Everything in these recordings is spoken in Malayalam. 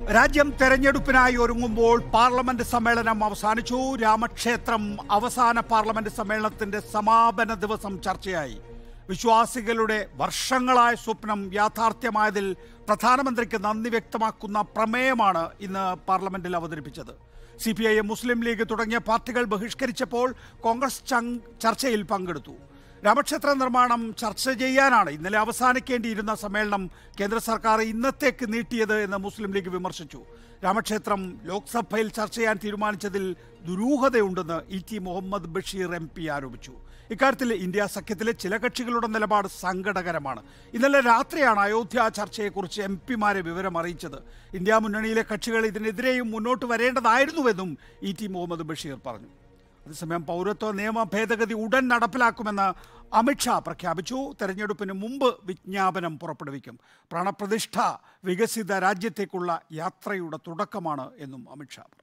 രാജ്യം തെരഞ്ഞെടുപ്പിനായി ഒരുങ്ങുമ്പോൾ പാർലമെന്റ് സമ്മേളനം അവസാനിച്ചു രാമക്ഷേത്രം അവസാന പാർലമെന്റ് സമ്മേളനത്തിന്റെ സമാപന ദിവസം ചർച്ചയായി വിശ്വാസികളുടെ വർഷങ്ങളായ സ്വപ്നം യാഥാർത്ഥ്യമായതിൽ പ്രധാനമന്ത്രിക്ക് നന്ദി വ്യക്തമാക്കുന്ന പ്രമേയമാണ് ഇന്ന് പാർലമെന്റിൽ അവതരിപ്പിച്ചത് C P I M Muslim League തുടങ്ങിയ പാർട്ടികൾ ബഹിഷ്കരിച്ചപ്പോൾ കോൺഗ്രസ് ചങ് ചർച്ചയിൽ പങ്കെടുത്തു രാമക്ഷേത്ര നിർമ്മാണം ചർച്ച ചെയ്യാനാണ് ഇന്നലെ അവസാനിക്കേണ്ടിയിരുന്ന സമ്മേളനം കേന്ദ്ര സർക്കാർ ഇന്നത്തേക്ക് നീട്ടിയത് എന്ന് മുസ്ലിം ലീഗ് വിമർശിച്ചു രാമക്ഷേത്രം ലോക്സഭയിൽ ചർച്ച ചെയ്യാൻ തീരുമാനിച്ചതിൽ ദുരൂഹതയുണ്ടെന്ന് E T Muhammad Basheer M P ആരോപിച്ചു ഇക്കാര്യത്തിൽ ഇന്ത്യ സഖ്യത്തിലെ ചില കക്ഷികളുടെ നിലപാട് സങ്കടകരമാണ് ഇന്നലെ രാത്രിയാണ് അയോധ്യ ചർച്ചയെക്കുറിച്ച് എം പിമാരെ വിവരം അറിയിച്ചത് ഇന്ത്യ മുന്നണിയിലെ കക്ഷികൾ ഇതിനെതിരെയും മുന്നോട്ട് വരേണ്ടതായിരുന്നുവെന്നും ഇ ടി മുഹമ്മദ് ബഷീർ പറഞ്ഞു അതേസമയം പൗരത്വ നിയമ ഭേദഗതി ഉടൻ നടപ്പിലാക്കുമെന്ന് അമിത്ഷാ പ്രഖ്യാപിച്ചു തെരഞ്ഞെടുപ്പിന് മുമ്പ് വിജ്ഞാപനം പുറപ്പെടുവിക്കും പ്രാണപ്രതിഷ്ഠ വികസിത രാജ്യത്തേക്കുള്ള യാത്രയുടെ തുടക്കമാണ് എന്നും അമിത്ഷാ പറഞ്ഞു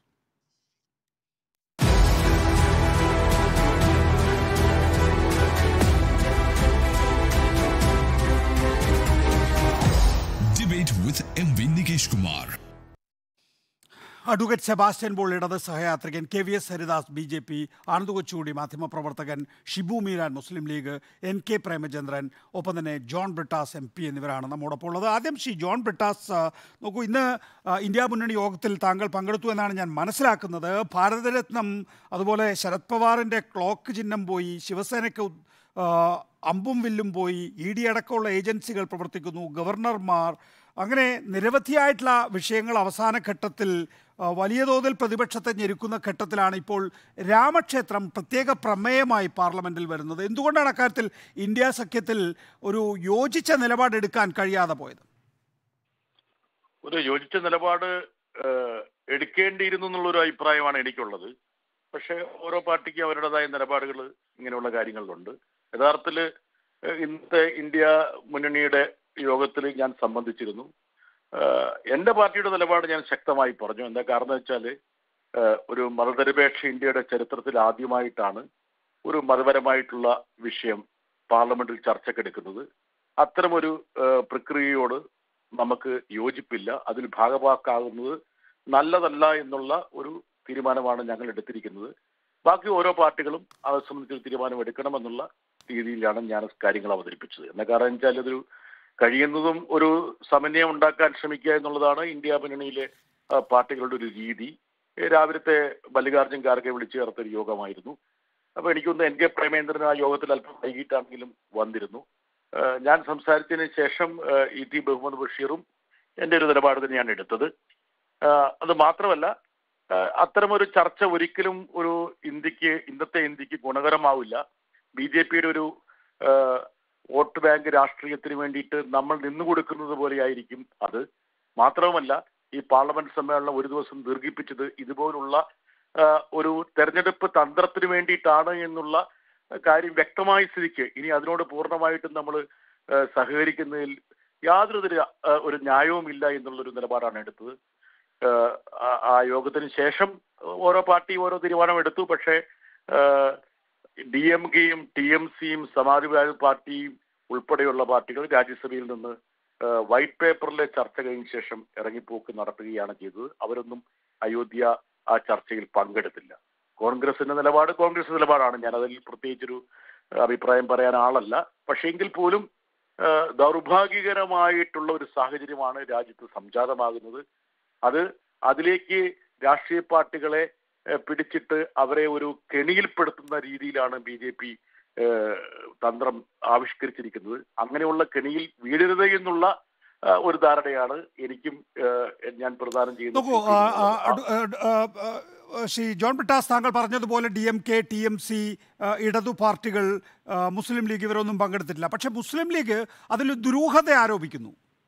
Debate with MV Nikesh Kumar. Advocate Sebastian Paul ഇടത് സഹയാത്രികൻ K V S Haridas B J P Anand കൊച്ചുകൂടി മാധ്യമപ്രവർത്തകൻ Shibu Meeran Muslim League N K Premachandran ഒപ്പം തന്നെ ജോൺ ബ്രിട്ടാസ് എം പി എന്നിവരാണ് നമ്മോടൊപ്പം ഉള്ളത് ആദ്യം ശ്രീ ജോൺ ബ്രിട്ടാസ് ആ, നോക്കൂ ഇന്ന് ആ, ഇന്ത്യ മുന്നണി യോഗത്തിൽ താങ്കൾ പങ്കെടുത്തു എന്നാണ് ഞാൻ മനസ്സിലാക്കുന്നത് ഭാരതരത്നം അതുപോലെ ശരത് പവാറിൻ്റെ ക്ലോക്ക് ചിഹ്നം പോയി ശിവസേനയ്ക്ക് ഉ- ആ, അമ്പും വില്ലും പോയി ഇ ഡി അടക്കമുള്ള ഏജൻസികൾ പ്രവർത്തിക്കുന്നു ഗവർണർമാർ അങ്ങനെ നിരവധിയായിട്ടുള്ള വിഷയങ്ങൾ അവസാന ഘട്ടത്തിൽ ആ, വലിയ തോതിൽ പ്രതിപക്ഷത്തെ ഞെരുക്കുന്ന ഘട്ടത്തിലാണ് ഇപ്പോൾ രാമക്ഷേത്രം പ്രത്യേക പ്രമേയമായി പാർലമെന്റിൽ വരുന്നത് എന്തുകൊണ്ടാണ് അക്കാര്യത്തിൽ ഇന്ത്യ സഖ്യത്തിൽ ഒരു യോജിച്ച നിലപാടെടുക്കാൻ കഴിയാതെ പോയത് ഒരു യോജിച്ച നിലപാട് ഏഹ്, എടുക്കേണ്ടിയിരുന്നു എന്നുള്ളൊരു അഭിപ്രായമാണ് എനിക്കുള്ളത് പക്ഷേ ഓരോ പാർട്ടിക്കും അവരുടേതായ നിലപാടുകൾ ഇങ്ങനെയുള്ള കാര്യങ്ങളിലുണ്ട് യഥാർത്ഥത്തിൽ ഇന്നത്തെ ഇന്ത്യ മുന്നണിയുടെ യോഗത്തിൽ ഞാൻ സംബന്ധിച്ചിരുന്നു ഏഹ്, എന്റെ പാർട്ടിയുടെ നിലപാട് ഞാൻ ശക്തമായി പറഞ്ഞു എന്താ കാരണം എന്ന് വെച്ചാൽ ഒരു മതനിരപേക്ഷ ഇന്ത്യയുടെ ചരിത്രത്തിൽ ആദ്യമായിട്ടാണ് ഒരു മതപരമായിട്ടുള്ള വിഷയം പാർലമെന്റിൽ ചർച്ചക്കെടുക്കുന്നത് അത്തരമൊരു ഏഹ്, പ്രക്രിയയോട് നമുക്ക് യോജിപ്പില്ല അതിൽ ഭാഗമാക്കാകുന്നത് നല്ലതല്ല എന്നുള്ള ഒരു തീരുമാനമാണ് ഞങ്ങൾ എടുത്തിരിക്കുന്നത് ബാക്കി ഓരോ പാർട്ടികളും അത് സംബന്ധിച്ച് തീരുമാനം എടുക്കണമെന്നുള്ള രീതിയിലാണ് ഞാൻ കാര്യങ്ങൾ അവതരിപ്പിച്ചത് എന്ന കാരണം വെച്ചാൽ ഇതൊരു കഴിയുന്നതും ഒരു സമന്വയം ഉണ്ടാക്കാൻ ശ്രമിക്കുക എന്നുള്ളതാണ് ഇന്ത്യ മുന്നണിയിലെ ആ, പാർട്ടികളുടെ ഒരു രീതി ഏ, രാവിലത്തെ മല്ലികാർജ്ജുൻ ഖാർഗെ വിളിച്ചു ചേർത്ത ഒരു യോഗമായിരുന്നു അപ്പൊ എനിക്കൊന്ന് എൻ കെ പ്രേമേന്ദ്രൻ ആ യോഗത്തിൽ അല്പം വൈകിട്ടാണെങ്കിലും വന്നിരുന്നു ആ, ഞാൻ സംസാരിച്ചതിന് ശേഷം ആ, ഇ ടി ബഹുമദ് ബഷീറും എൻ്റെ ഒരു നിലപാട് തന്നെയാണ് എടുത്തത് ആ, അത് മാത്രമല്ല ആ, അത്തരമൊരു ചർച്ച ഒരിക്കലും ഒരു ഇന്ത്യക്ക് ഇന്നത്തെ ഇന്ത്യക്ക് ഗുണകരമാവില്ല ബി ജെ പിയുടെ ഒരു ആ, വോട്ട് ബാങ്ക് രാഷ്ട്രീയത്തിന് വേണ്ടിയിട്ട് നമ്മൾ നിന്നുകൊടുക്കുന്നത് പോലെയായിരിക്കും അത് മാത്രവുമല്ല ഈ പാർലമെന്റ് സമ്മേളനം ഒരു ദിവസം ദീർഘിപ്പിച്ചത് ഇതുപോലുള്ള ആ, ഒരു തെരഞ്ഞെടുപ്പ് തന്ത്രത്തിന് വേണ്ടിയിട്ടാണ് എന്നുള്ള കാര്യം വ്യക്തമായ സ്ഥിതിക്ക് ഇനി അതിനോട് പൂർണ്ണമായിട്ടും നമ്മൾ സഹകരിക്കുന്നതിൽ യാതൊരു തര ആ, ഒരു ന്യായവുമില്ല എന്നുള്ളൊരു നിലപാടാണ് എടുത്തത് ഏഹ് ആ- ആ യോഗത്തിന് ശേഷം ഓരോ പാർട്ടി ഓരോ തീരുമാനം എടുത്തു പക്ഷേ ഡി എം കെയും ടി എം സിയും സമാജ്വാദി പാർട്ടിയും ഉൾപ്പെടെയുള്ള പാർട്ടികൾ രാജ്യസഭയിൽ നിന്ന് ഏഹ് വൈറ്റ് പേപ്പറിലെ ചർച്ച കഴിഞ്ഞ ശേഷം ഇറങ്ങിപ്പോക്ക് നടത്തുകയാണ് ചെയ്തത് അവരൊന്നും അയോധ്യ ആ ചർച്ചയിൽ പങ്കെടുത്തില്ല കോൺഗ്രസിന്റെ നിലപാട് കോൺഗ്രസ് നിലപാടാണ് ഞാൻ അതിൽ പ്രത്യേകിച്ചൊരു ഏഹ് അഭിപ്രായം പറയാൻ ആളല്ല പക്ഷേ എങ്കിൽ പോലും ഏഹ് ദൗർഭാഗ്യകരമായിട്ടുള്ള ഒരു സാഹചര്യമാണ് രാജ്യത്ത് സംജാതമാകുന്നത് അത് അതിലേക്ക് രാഷ്ട്രീയ പാർട്ടികളെ ഏഹ്, പിടിച്ചിട്ട് അവരെ ഒരു കെണിയിൽപ്പെടുത്തുന്ന രീതിയിലാണ് ബി ജെ പി തന്ത്രം ആവിഷ്കരിച്ചിരിക്കുന്നത് അങ്ങനെയുള്ള കെണിയിൽ വീഴരുത് എന്നുള്ള ആ, ഒരു ധാരണയാണ് എനിക്കും ഏഹ്, ഞാൻ പ്രദാനം നോക്കൂ ആ, ആ, ചെയ്യുന്നത് അഡ്- അഡ്- ആ, ആ, ശ്രീ ജോൺ ബ്രിട്ടാസ് താങ്കൾ പറഞ്ഞതുപോലെ D M K T M C ഇടതു പാർട്ടികൾ ആ, മുസ്ലിം ലീഗ് ഇവരൊന്നും പങ്കെടുത്തിട്ടില്ല പക്ഷേ മുസ്ലിം ലീഗ് അതിൽ ദുരൂഹത ആരോപിക്കുന്നു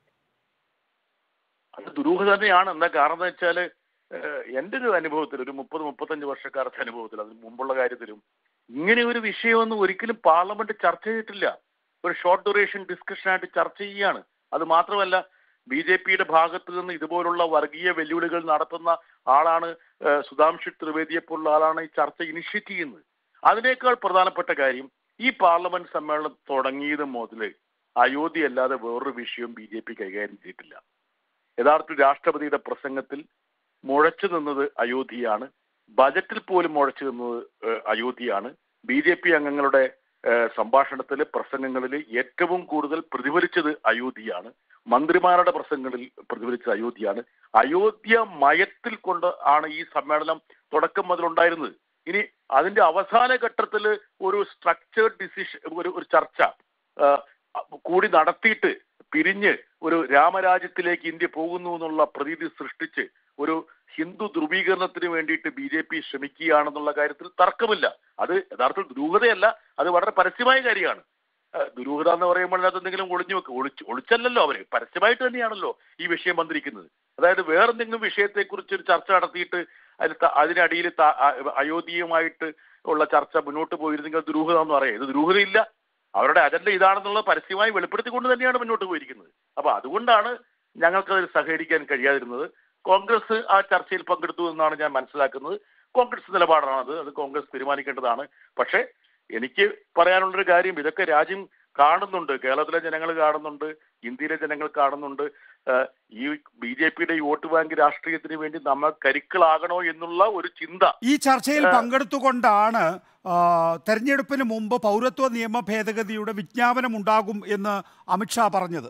അത് ദുരൂഹത തന്നെയാണ് എന്താ കാരണം എന്ന് വെച്ചാൽ എൻ്റെ ഒരു അനുഭവത്തിൽ ഒരു മുപ്പത് മുപ്പത്തഞ്ച് വർഷക്കാലത്തെ അനുഭവത്തിൽ അതിന് മുമ്പുള്ള കാര്യത്തിലും ഇങ്ങനെ ഒരു വിഷയമൊന്നും ഒരിക്കലും പാർലമെന്റ് ചർച്ച ചെയ്തിട്ടില്ല ഒരു ഷോർട്ട് ഡ്യൂറേഷൻ ഡിസ്കഷനായിട്ട് ചർച്ച ചെയ്യുകയാണ് അത് മാത്രമല്ല ബി ജെ പിയുടെ ഭാഗത്ത് നിന്ന് ഇതുപോലുള്ള വർഗീയ വെല്ലുവിളികൾ നടത്തുന്ന ആളാണ് ഏഹ്, സുധാംശു ത്രിവേദിയെ പോലുള്ള ആളാണ് ഈ ചർച്ച ഇനിഷ്യേറ്റ് ചെയ്യുന്നത് അതിനേക്കാൾ പ്രധാനപ്പെട്ട കാര്യം ഈ പാർലമെന്റ് സമ്മേളനം തുടങ്ങിയത് മുതൽ അയോധ്യ അല്ലാതെ വേറൊരു വിഷയവും ബി ജെ പി കൈകാര്യം ചെയ്തിട്ടില്ല യഥാർത്ഥത്തിൽ രാഷ്ട്രപതിയുടെ പ്രസംഗത്തിൽ മുഴച്ചു നിന്നത് അയോധ്യയാണ് ബജറ്റിൽ പോലും മുഴച്ചു നിന്നത് ഏഹ്, അയോധ്യയാണ് ബി ജെ പി അംഗങ്ങളുടെ ഏഹ്, സംഭാഷണത്തിൽ പ്രസംഗങ്ങളിൽ ഏറ്റവും കൂടുതൽ പ്രതിഫലിച്ചത് അയോധ്യയാണ് മന്ത്രിമാരുടെ പ്രസംഗങ്ങളിൽ പ്രതിഫലിച്ചത് അയോധ്യയാണ് അയോധ്യ മയത്തിൽ കൊണ്ട് ആണ് ഈ സമ്മേളനം തുടക്കം മുതൽ ഉണ്ടായിരുന്നത് ഇനി അതിന്റെ അവസാന ഘട്ടത്തിൽ ഒരു സ്ട്രക്ചേർഡ് ഡിസിഷൻ ഒരു ഒരു ചർച്ച ആ, കൂടി നടത്തിയിട്ട് പിരിഞ്ഞ് ഒരു രാമരാജ്യത്തിലേക്ക് ഇന്ത്യ പോകുന്നു എന്നുള്ള പ്രതീതി സൃഷ്ടിച്ച് ഒരു ഹിന്ദു ധ്രുവീകരണത്തിന് വേണ്ടിയിട്ട് ബി ജെ പി ശ്രമിക്കുകയാണെന്നുള്ള കാര്യത്തിൽ തർക്കമില്ല അത് യഥാർത്ഥത്തിൽ ദുരൂഹതയല്ല അത് വളരെ പരസ്യമായ കാര്യമാണ് ആ, ദുരൂഹത എന്ന് പറയുമ്പോൾ അതിനകത്ത് എന്തെങ്കിലും ഒളിഞ്ഞു വെക്കും ഒളിച്ച് ഒളിച്ചല്ലല്ലോ അവര് പരസ്യമായിട്ട് തന്നെയാണല്ലോ ഈ വിഷയം വന്നിരിക്കുന്നത് അതായത് വേറെന്തെങ്കിലും വിഷയത്തെക്കുറിച്ച് ഒരു ചർച്ച നടത്തിയിട്ട് അതിൽ ത- അതിനടിയിൽ ത- അ- അയോധ്യയുമായിട്ട് ഉള്ള ചർച്ച മുന്നോട്ട് പോയിരുന്നെങ്കിൽ അത് ദുരൂഹത എന്ന് പറയാം ഇത് ദുരൂഹതയില്ല അവരുടെ അജണ്ട ഇതാണെന്നുള്ളത് പരസ്യമായി വെളിപ്പെടുത്തിക്കൊണ്ട് തന്നെയാണ് മുന്നോട്ട് പോയിരിക്കുന്നത് അപ്പൊ അതുകൊണ്ടാണ് ഞങ്ങൾക്ക് അതിൽ സഹകരിക്കാൻ കഴിയാതിരുന്നത് കോൺഗ്രസ് ആ ചർച്ചയിൽ പങ്കെടുത്തു എന്നാണ് ഞാൻ മനസ്സിലാക്കുന്നത് കോൺഗ്രസ് നിലപാടാണത് അത് കോൺഗ്രസ് തീരുമാനിക്കേണ്ടതാണ് പക്ഷേ എനിക്ക് പറയാനുള്ളൊരു കാര്യം ഇതൊക്കെ രാജ്യം കാണുന്നുണ്ട് കേരളത്തിലെ ജനങ്ങൾ കാണുന്നുണ്ട് ഇന്ത്യയിലെ ജനങ്ങൾ കാണുന്നുണ്ട് ആഹ് ഈ ബി ജെ പിയുടെ ഈ വോട്ട് ബാങ്ക് രാഷ്ട്രീയത്തിന് വേണ്ടി നമ്മൾ കരുക്കളാകണോ എന്നുള്ള ഒരു ചിന്ത ഈ ചർച്ചയിൽ പങ്കെടുത്തുകൊണ്ടാണ് ആ, തെരഞ്ഞെടുപ്പിന് മുമ്പ് പൗരത്വ നിയമ ഭേദഗതിയുടെ വിജ്ഞാപനം ഉണ്ടാകും എന്ന് അമിത്ഷാ പറഞ്ഞത്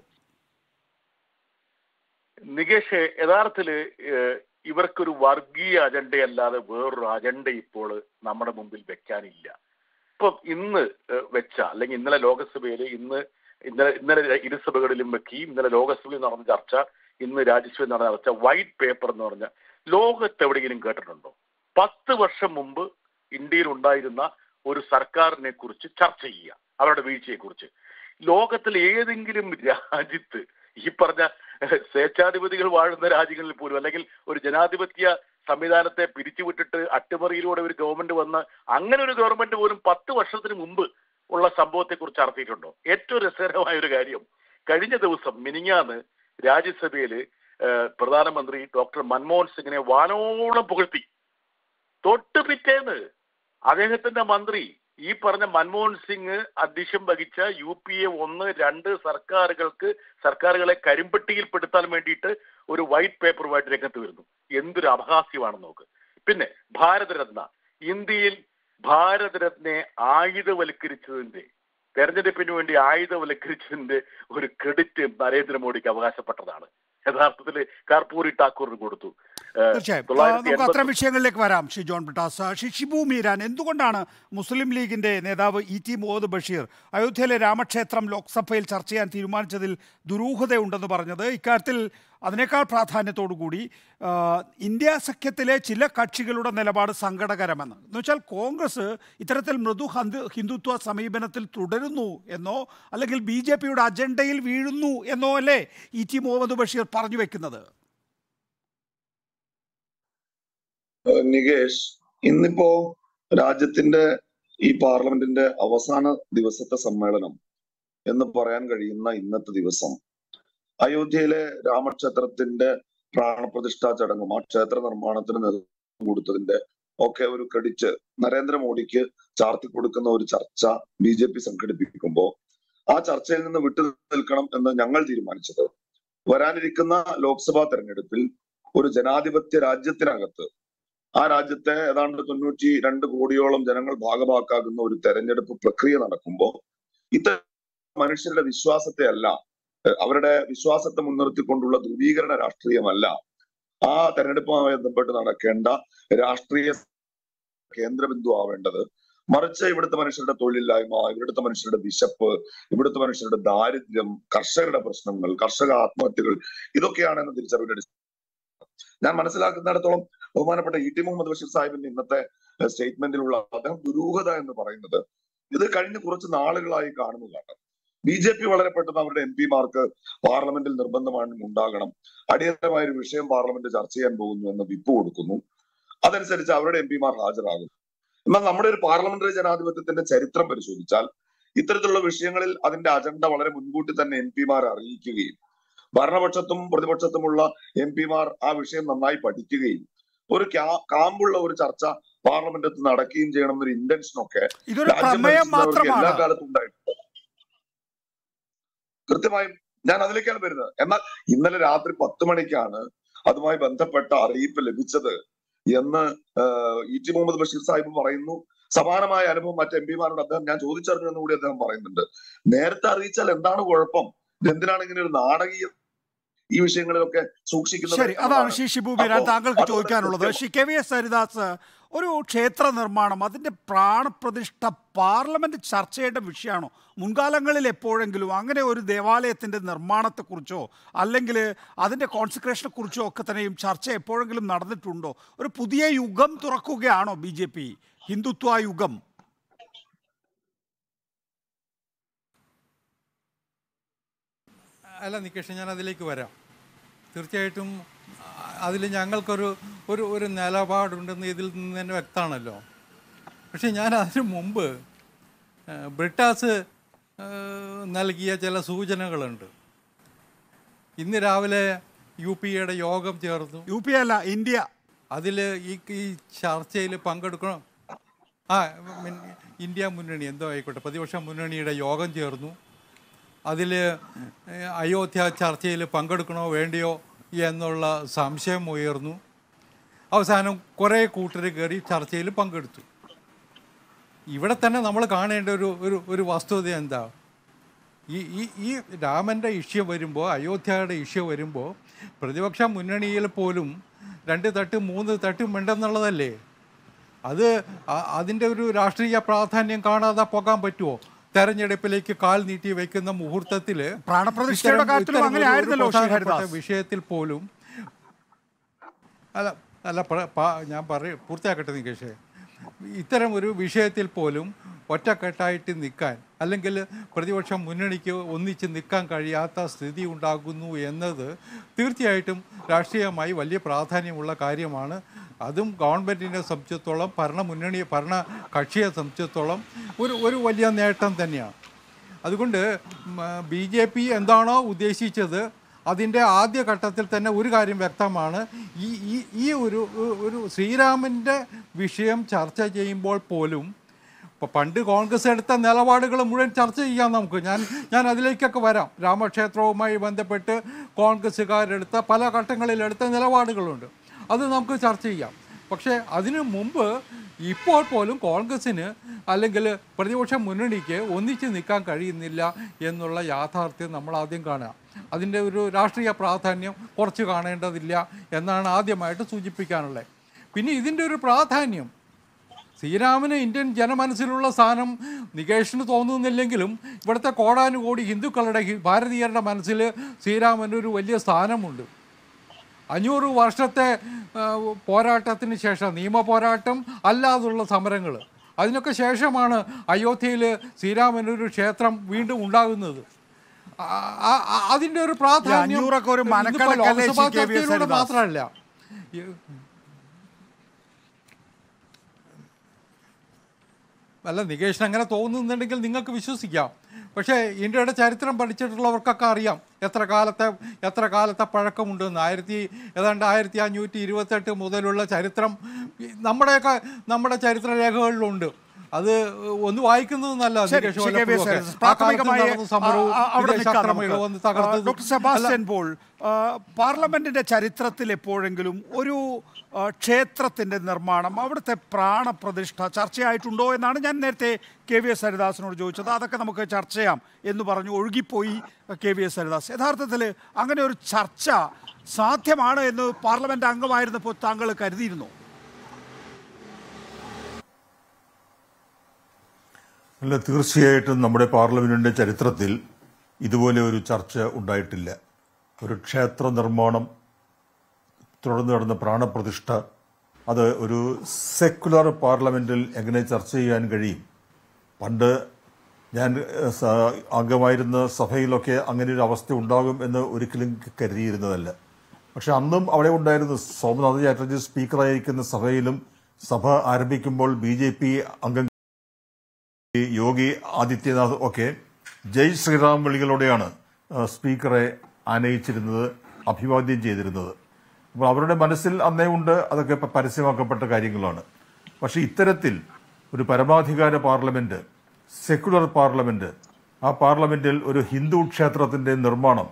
നികേഷ് യഥാർത്ഥത്തില് ഏഹ്, ഇവർക്കൊരു വർഗീയ അജണ്ടയല്ലാതെ വേറൊരു അജണ്ട ഇപ്പോൾ നമ്മുടെ മുമ്പിൽ വെക്കാനില്ല ഇപ്പം ഇന്ന് ഏഹ്, വെച്ച അല്ലെങ്കിൽ ഇന്നലെ ലോകസഭയിൽ ഇന്ന് ഇന്നലെ ഇന്നലെ ഇരുസഭകളിലും വെക്കി ഇന്നലെ ലോകസഭയിൽ നടന്ന ചർച്ച ഇന്ന് രാജ്യസഭയിൽ നടന്ന ചർച്ച വൈറ്റ് പേപ്പർ എന്ന് പറഞ്ഞ ലോകത്ത് എവിടെയെങ്കിലും കേട്ടിട്ടുണ്ടോ പത്ത് വർഷം മുമ്പ് ഇന്ത്യയിൽ ഉണ്ടായിരുന്ന ഒരു സർക്കാരിനെ കുറിച്ച് ചർച്ച ചെയ്യുക അവരുടെ വീഴ്ചയെ കുറിച്ച് ലോകത്തിൽ ഏതെങ്കിലും രാജ്യത്ത് ഈ പറഞ്ഞ ഏഹ്, സ്വേച്ഛാധിപതികൾ വാഴുന്ന രാജ്യങ്ങളിൽ പോലും അല്ലെങ്കിൽ ഒരു ജനാധിപത്യ സംവിധാനത്തെ പിരിച്ചുവിട്ടിട്ട് അട്ടിമറിയിലൂടെ ഒരു ഗവൺമെന്റ് വന്ന് അങ്ങനെ ഒരു ഗവൺമെന്റ് പോലും പത്ത് വർഷത്തിന് മുമ്പ് ഉള്ള സംഭവത്തെ കുറിച്ച് നടത്തിയിട്ടുണ്ടോ ഏറ്റവും രസകരമായ ഒരു കാര്യം കഴിഞ്ഞ ദിവസം മിനിങ്ങാന്ന് രാജ്യസഭയില് ഏഹ്, പ്രധാനമന്ത്രി ഡോക്ടർ മൻമോഹൻ സിംഗിനെ വാനോളം പുകഴ്ത്തി തൊട്ട് പിറ്റേന്ന് അദ്ദേഹത്തിന്റെ മന്ത്രി ഈ പറഞ്ഞ മൻമോഹൻ സിംഗ് അധ്യക്ഷം വഹിച്ച യു പി എ ഒന്ന് രണ്ട് സർക്കാരുകൾക്ക് സർക്കാരുകളെ കരിമ്പട്ടിയിൽപ്പെടുത്താൻ വേണ്ടിയിട്ട് ഒരു വൈറ്റ് പേപ്പറുമായിട്ട് രംഗത്ത് വരുന്നു എന്തൊരു അപഹാസ്യമാണെന്ന് നോക്ക് പിന്നെ ഭാരതരത്ന ഇന്ത്യയിൽ ഭാരതരത്നെ ആയുധവൽക്കരിച്ചതിന്റെ തെരഞ്ഞെടുപ്പിന് വേണ്ടി ആയുധവൽക്കരിച്ചതിന്റെ ഒരു ക്രെഡിറ്റ് നരേന്ദ്രമോദിക്ക് അവകാശപ്പെട്ടതാണ് യഥാർത്ഥത്തിൽ കർപ്പൂരി ഠാക്കൂറിന് കൊടുത്തു ഏഹ്, തീർച്ചയായും ആ, തൊള്ളായിരത്തി നമുക്ക് അത്തരം എൺപത്തി- വിഷയങ്ങളിലേക്ക് വരാം ശ്രീ ജോൺ ബ്രിട്ടാസ് ശ്രീ ഷിബു മീരാൻ എന്തുകൊണ്ടാണ് മുസ്ലിം ലീഗിന്റെ നേതാവ് ഇ ടി മുഹമ്മദ് ബഷീർ അയോധ്യയിലെ രാമക്ഷേത്രം ലോക്സഭയിൽ ചർച്ച ചെയ്യാൻ തീരുമാനിച്ചതിൽ ദുരൂഹതയുണ്ടെന്ന് പറഞ്ഞത് ഇക്കാര്യത്തിൽ അതിനേക്കാൾ പ്രാധാന്യത്തോടുകൂടി ആ, ഇന്ത്യ സഖ്യത്തിലെ ചില കക്ഷികളുടെ നിലപാട് സങ്കടകരമെന്ന് എന്ന് വെച്ചാൽ കോൺഗ്രസ് ഇത്തരത്തിൽ മൃദു ഹന്ദു ഹിന്ദുത്വ സമീപനത്തിൽ തുടരുന്നു എന്നോ അല്ലെങ്കിൽ ബി ജെ പിയുടെ അജണ്ടയിൽ വീഴുന്നു എന്നോ അല്ലേ ഇ ടി മുഹമ്മദ് ബഷീർ പറഞ്ഞു വെക്കുന്നത് ഏഹ് നികേഷ് ഇന്നിപ്പോ രാജ്യത്തിന്റെ ഈ പാർലമെന്റിന്റെ അവസാന ദിവസത്തെ സമ്മേളനം എന്ന് പറയാൻ കഴിയുന്ന ഇന്നത്തെ ദിവസം അയോധ്യയിലെ രാമക്ഷേത്രത്തിന്റെ പ്രാണപ്രതിഷ്ഠാ ചടങ്ങും ആ ക്ഷേത്ര നിർമ്മാണത്തിന് നേതൃത്വം കൊടുത്തതിന്റെ ഒക്കെ ഒരു ക്രെഡിറ്റ് നരേന്ദ്രമോദിക്ക് ചാർത്തി കൊടുക്കുന്ന ഒരു ചർച്ച ബി ജെ പി സംഘടിപ്പിക്കുമ്പോൾ ആ ചർച്ചയിൽ നിന്ന് വിട്ടു നിൽക്കണം എന്ന് ഞങ്ങൾ തീരുമാനിച്ചത് വരാനിരിക്കുന്ന ലോക്സഭാ തെരഞ്ഞെടുപ്പിൽ ഒരു ജനാധിപത്യ രാജ്യത്തിനകത്ത് ആ രാജ്യത്തെ ഏതാണ്ട് തൊണ്ണൂറ്റി രണ്ട് കോടിയോളം ജനങ്ങൾ ഭാഗമാക്കാകുന്ന ഒരു തെരഞ്ഞെടുപ്പ് പ്രക്രിയ നടക്കുമ്പോൾ ഇത്തരം മനുഷ്യരുടെ വിശ്വാസത്തെ അല്ല ഏഹ് അവരുടെ വിശ്വാസത്തെ മുൻനിർത്തിക്കൊണ്ടുള്ള ധ്രുവീകരണ രാഷ്ട്രീയമല്ല ആ തെരഞ്ഞെടുപ്പുമായി ബന്ധപ്പെട്ട് നടക്കേണ്ട രാഷ്ട്രീയ കേന്ദ്രബിന്ദു ആവേണ്ടത് മറിച്ച് ഇവിടുത്തെ മനുഷ്യരുടെ തൊഴിലില്ലായ്മ ഇവിടുത്തെ മനുഷ്യരുടെ വിശപ്പ് ഇവിടുത്തെ മനുഷ്യരുടെ ദാരിദ്ര്യം കർഷകരുടെ പ്രശ്നങ്ങൾ കർഷക ആത്മഹത്യകൾ ഇതൊക്കെയാണ് എന്ന തിരിച്ചറിവിന്റെ അടിസ്ഥാനം ഞാൻ മനസ്സിലാക്കുന്നിടത്തോളം ബഹുമാനപ്പെട്ട ഇ ടി മുഹമ്മദ് ബഷീർ സാഹിബിന്റെ ഇന്നത്തെ ഏഹ്, സ്റ്റേറ്റ്മെന്റിലുള്ള അദ്ദേഹം ദുരൂഹത എന്ന് പറയുന്നത് ഇത് കഴിഞ്ഞ കുറച്ച് നാളുകളായി കാണുന്നതാണ് ബി ജെ പി വളരെ പെട്ടെന്ന് അവരുടെ എം പിമാർക്ക് പാർലമെന്റിൽ നിർബന്ധമായും ഉണ്ടാകണം അടിയന്തരമായ ഒരു വിഷയം പാർലമെന്റ് ചർച്ച ചെയ്യാൻ പോകുന്നു എന്ന് വിപ്പ് കൊടുക്കുന്നു അതനുസരിച്ച് അവരുടെ എം പിമാർ ഹാജരാകും എന്നാൽ നമ്മുടെ ഒരു പാർലമെന്ററി ജനാധിപത്യത്തിന്റെ ചരിത്രം പരിശോധിച്ചാൽ ഇത്തരത്തിലുള്ള വിഷയങ്ങളിൽ അതിന്റെ അജണ്ട വളരെ മുൻകൂട്ടി തന്നെ എം പിമാരെ അറിയിക്കുകയും ഭരണപക്ഷത്തും പ്രതിപക്ഷത്തുമുള്ള എം പിമാർ ആ വിഷയം നന്നായി പഠിക്കുകയും ഒരു ക്യാ- കാമ്പുള്ള ഒരു ചർച്ച പാർലമെന്റത്ത് നടക്കുകയും ചെയ്യണം എന്നൊരു ഇന്റൻഷൻ ഒക്കെ ഇതൊരു രാജ്യം പ്രമേയം ഭരിക്കുന്നവർക്ക് എല്ലാ മാത്രമാണ് കാലത്തും ഉണ്ടായിട്ടുണ്ട് കൃത്യമായും ഞാൻ അതിലേക്കാണ് വരുന്നത് എന്നാൽ ഇന്നലെ രാത്രി പത്ത് മണിക്കാണ് അതുമായി ബന്ധപ്പെട്ട അറിയിപ്പ് ലഭിച്ചത് എന്ന് ആഹ്, ഇ ടി മുഹമ്മദ് ബഷീർ സാഹിബ് പറയുന്നു സമാനമായ അനുഭവം മറ്റ് എം പിമാരോട് അദ്ദേഹം ഞാൻ ചോദിച്ചറിഞ്ഞു എന്ന് കൂടി അദ്ദേഹം പറയുന്നുണ്ട് നേരത്തെ അറിയിച്ചാൽ എന്താണ് കുഴപ്പം ഇതെന്തിനാണ് ഇങ്ങനെ ഒരു നാടകീയ ഈ വിഷയങ്ങളിലൊക്കെ സൂക്ഷിക്കുന്നത് ശരി അതാണ് ശ്രീ ഷിബു ബീരാൻ അപ്പോ താങ്കൾക്ക് അത് ചോദിക്കാനുള്ളത് കൃത്യമാണ്. Shri K V S Haridas ഒരു ക്ഷേത്ര നിർമ്മാണം അതിന്റെ പ്രാണപ്രതിഷ്ഠ പാർലമെന്റ് ചർച്ച ചെയ്യേണ്ട വിഷയമാണോ മുൻകാലങ്ങളിൽ എപ്പോഴെങ്കിലും അങ്ങനെ ഒരു ദേവാലയത്തിന്റെ നിർമ്മാണത്തെക്കുറിച്ചോ അല്ലെങ്കിൽ അതിന്റെ കോൺസെൻട്രേഷനെ കുറിച്ചോ ഒക്കെ തന്നെയും ചർച്ച എപ്പോഴെങ്കിലും നടന്നിട്ടുണ്ടോ ഒരു പുതിയ യുഗം തുറക്കുകയാണോ ബി ജെ പി ഹിന്ദുത്വ യുഗം അല്ല നികേഷ് ഞാൻ അതിലേക്ക് വരാം തീർച്ചയായിട്ടും അതിൽ ഞങ്ങൾക്കൊരു ഒരു ഒരു നിലപാടുണ്ടെന്ന് ഇതിൽ നിന്ന് തന്നെ വ്യക്തമാണല്ലോ പക്ഷേ ഞാൻ അതിനു മുമ്പ് ആ, ബ്രിട്ടാസ് ആ, നൽകിയ ചില സൂചനകളുണ്ട് ഇന്ന് രാവിലെ യു പി എയുടെ യോഗം ചേർന്നു യു പി അല്ല ഇന്ത്യ അതിൽ ഈ ഈ ചർച്ചയിൽ പങ്കെടുക്കണം ആ മിൻ- ഇന്ത്യ മുന്നണി എന്തോ ആയിക്കോട്ടെ പ്രതിപക്ഷ മുന്നണിയുടെ യോഗം ചേർന്നു അതിൽ അയോധ്യ ചർച്ചയിൽ പങ്കെടുക്കണോ വേണ്ടിയോ എന്നുള്ള സംശയം ഉയർന്നു അവസാനം കുറേ കൂട്ടർ കയറി ചർച്ചയിൽ പങ്കെടുത്തു ഇവിടെ തന്നെ നമ്മൾ കാണേണ്ട ഒരു ഒരു ഒരു വസ്തുത എന്താ ഈ ഈ ഈ രാമൻ്റെ ഇഷ്യൂ വരുമ്പോൾ അയോധ്യയുടെ ഇഷ്യൂ വരുമ്പോൾ പ്രതിപക്ഷ മുന്നണിയിൽ പോലും രണ്ട് തട്ട് മൂന്ന് തട്ട് ഉണ്ടെന്നുള്ളതല്ലേ അത് അ- അതിൻ്റെ ഒരു രാഷ്ട്രീയ പ്രാധാന്യം കാണാതെ പോകാൻ പറ്റുമോ തെരഞ്ഞെടുപ്പിലേക്ക് കാൽ നീട്ടി വെക്കുന്ന മുഹൂർത്തത്തിൽ പ്രാണപ്രതിഷ്ഠയുടെ ഇത്തരം- കാര്യത്തിലും ഇത്തരം അങ്ങനെ ഒരു- ഒരു ആയിരുന്നല്ലോ ശ്രീ പ്രധാനപ്പെട്ട ഹരിദാസ്. വിഷയത്തിൽ പോലും അല്ല അല്ല പ്ര- പ- ഞാൻ പറയും പൂർത്തിയാക്കട്ടെ നികേഷേ ഇത്തരം ഒരു വിഷയത്തിൽ പോലും ഒറ്റക്കെട്ടായിട്ട് നിൽക്കാൻ അല്ലെങ്കിൽ പ്രതിപക്ഷ മുന്നണിക്ക് ഒന്നിച്ച് നിൽക്കാൻ കഴിയാത്ത സ്ഥിതി ഉണ്ടാകുന്നു എന്നത് തീർച്ചയായിട്ടും രാഷ്ട്രീയമായി വലിയ പ്രാധാന്യമുള്ള കാര്യമാണ് അതും ഗവൺമെൻറ്റിനെ സംബന്ധിച്ചിടത്തോളം ഭരണ മുന്നണി ഭരണ കക്ഷിയെ സംബന്ധിച്ചിടത്തോളം ഒരു ഒരു വലിയ നേട്ടം തന്നെയാണ് അതുകൊണ്ട് ബി ജെ പി എന്താണോ ഉദ്ദേശിച്ചത് അതിൻ്റെ ആദ്യ ഘട്ടത്തിൽ തന്നെ ഒരു കാര്യം വ്യക്തമാണ് ഈ ഈ ഈ ഒരു ഒരു ശ്രീരാമൻ്റെ വിഷയം ചർച്ച ചെയ്യുമ്പോൾ പോലും ഇപ്പോൾ പണ്ട് കോൺഗ്രസ് എടുത്ത നിലപാടുകൾ മുഴുവൻ ചർച്ച ചെയ്യാം നമുക്ക് ഞാൻ ഞാൻ അതിലേക്കൊക്കെ വരാം രാമക്ഷേത്രവുമായി ബന്ധപ്പെട്ട് കോൺഗ്രസ്സുകാരെടുത്ത പല ഘട്ടങ്ങളിലെടുത്ത നിലപാടുകളുണ്ട് അത് നമുക്ക് ചർച്ച ചെയ്യാം പക്ഷേ അതിനു മുമ്പ് ഇപ്പോൾ പോലും കോൺഗ്രസ്സിന് അല്ലെങ്കിൽ പ്രതിപക്ഷ മുന്നണിക്ക് ഒന്നിച്ച് നിൽക്കാൻ കഴിയുന്നില്ല എന്നുള്ള യാഥാർത്ഥ്യം നമ്മൾ ആദ്യം കാണുക അതിൻ്റെ ഒരു രാഷ്ട്രീയ പ്രാധാന്യം കുറച്ച് കാണേണ്ടതില്ല എന്നാണ് ആദ്യമായിട്ട് സൂചിപ്പിക്കാനുള്ളത് പിന്നെ ഇതിൻ്റെ ഒരു പ്രാധാന്യം ശ്രീരാമന് ഇന്ത്യൻ ജനമനസ്സിലുള്ള സ്ഥാനം നികേഷിന് തോന്നുന്നില്ലെങ്കിലും ഇവിടുത്തെ കോടാനുകോടി ഹിന്ദുക്കളുടെ ഹി- ഭാരതീയരുടെ മനസ്സിൽ ശ്രീരാമന് ഒരു വലിയ സ്ഥാനമുണ്ട് അഞ്ഞൂറ് വർഷത്തെ ആ, പോരാട്ടത്തിന് ശേഷം നിയമ പോരാട്ടം അല്ലാതുള്ള സമരങ്ങൾ അതിനൊക്കെ ശേഷമാണ് അയോധ്യയിൽ ശ്രീരാമനൊരു ക്ഷേത്രം വീണ്ടും ഉണ്ടാകുന്നത് ആ- ആ- ആ- അതിൻ്റെ ഒരു പ്രാധാന്യം അഞ്ഞൂറൊക്കെ ഒരു ഇന്നിപ്പോ മനക്കണക്കല്ലേ Lok Sabha Shri K V S ചർച്ചയിലൂടെ ഹരിദാസ്? മാത്രമല്ല ഈ അല്ല നികേഷിന് അങ്ങനെ തോന്നുന്നുണ്ടെങ്കിൽ നിങ്ങൾക്ക് വിശ്വസിക്കാം പക്ഷേ ഇന്ത്യയുടെ ചരിത്രം പഠിച്ചിട്ടുള്ളവർക്കൊക്കെ അറിയാം എത്ര കാലത്തെ എത്ര കാലത്തെ പഴക്കമുണ്ടെന്ന് ആയിരത്തി ഏതാണ്ട് ആയിരത്തി അഞ്ഞൂറ്റി ഇരുപത്തെട്ട് മുതലുള്ള ചരിത്രം ഈ നമ്മുടെയൊക്കെ നമ്മുടെ ചരിത്ര രേഖകളിലുണ്ട് അത് ഒന്ന് വായിക്കുന്നത് നല്ല ശരി, Shri K V S Haridas. പ്രാഥമികമായി ആ, ആ, അവിടെ നിൽക്കാം നമുക്ക്. വന്ന് തകർത്തത് ആ, ഡോക്ടർ സെബാസ്റ്റ്യൻ പോൾ ആ, പാർലമെന്റിന്റെ ചരിത്രത്തിൽ എപ്പോഴെങ്കിലും ഒരു ആ, ക്ഷേത്രത്തിന്റെ നിർമ്മാണം അവിടുത്തെ പ്രാണപ്രതിഷ്ഠ ചർച്ചയായിട്ടുണ്ടോ എന്നാണ് ഞാൻ നേരത്തെ കെ വി എസ് ഹരിദാസിനോട് ചോദിച്ചത് അതൊക്കെ നമുക്ക് ചർച്ച ചെയ്യാം എന്ന് പറഞ്ഞു ഒഴുകിപ്പോയി കെ വി എസ് ഹരിദാസ് യഥാർത്ഥത്തിൽ അങ്ങനെ ഒരു ചർച്ച സാധ്യമാണ് എന്ന് പാർലമെന്റ് അംഗമായിരുന്നപ്പോൾ താങ്കൾ കരുതിയിരുന്നു അല്ല തീർച്ചയായിട്ടും നമ്മുടെ പാർലമെന്റിന്റെ ചരിത്രത്തിൽ ഇതുപോലെ ഒരു ചർച്ച ഉണ്ടായിട്ടില്ല ഒരു ക്ഷേത്ര നിർമ്മാണം തുടർന്ന് നടന്ന പ്രാണപ്രതിഷ്ഠ അത് ഒരു സെക്കുലർ പാർലമെന്റിൽ എങ്ങനെ ചർച്ച ചെയ്യാൻ കഴിയും പണ്ട് ഞാൻ ഏഹ്, സ- അംഗമായിരുന്ന സഭയിലൊക്കെ അങ്ങനെ ഒരു അവസ്ഥ ഉണ്ടാകും എന്ന് ഒരിക്കലും കരുതിയിരുന്നതല്ല പക്ഷെ അന്നും അവിടെ ഉണ്ടായിരുന്നു സോമനാഥ് ചാറ്റർജി സ്പീക്കറായിരിക്കുന്ന സഭയിലും സഭ ആരംഭിക്കുമ്പോൾ ബി ജെ പി അംഗം ഈ യോഗി ആദിത്യനാഥ് ഒക്കെ ജയ് ശ്രീറാം വിളികളോടെയാണ് ആ, സ്പീക്കറെ ആനയിച്ചിരുന്നത് അഭിവാദ്യം ചെയ്തിരുന്നത് അപ്പോൾ അവരുടെ മനസ്സിൽ അന്നേ ഉണ്ട് അതൊക്കെ ഇപ്പം പരസ്യമാക്കപ്പെട്ട കാര്യങ്ങളാണ് പക്ഷേ ഇത്തരത്തിൽ ഒരു പരമാധികാര പാർലമെന്റ് സെക്കുലർ പാർലമെന്റ് ആ പാർലമെന്റിൽ ഒരു ഹിന്ദു ക്ഷേത്രത്തിന്റെ നിർമ്മാണം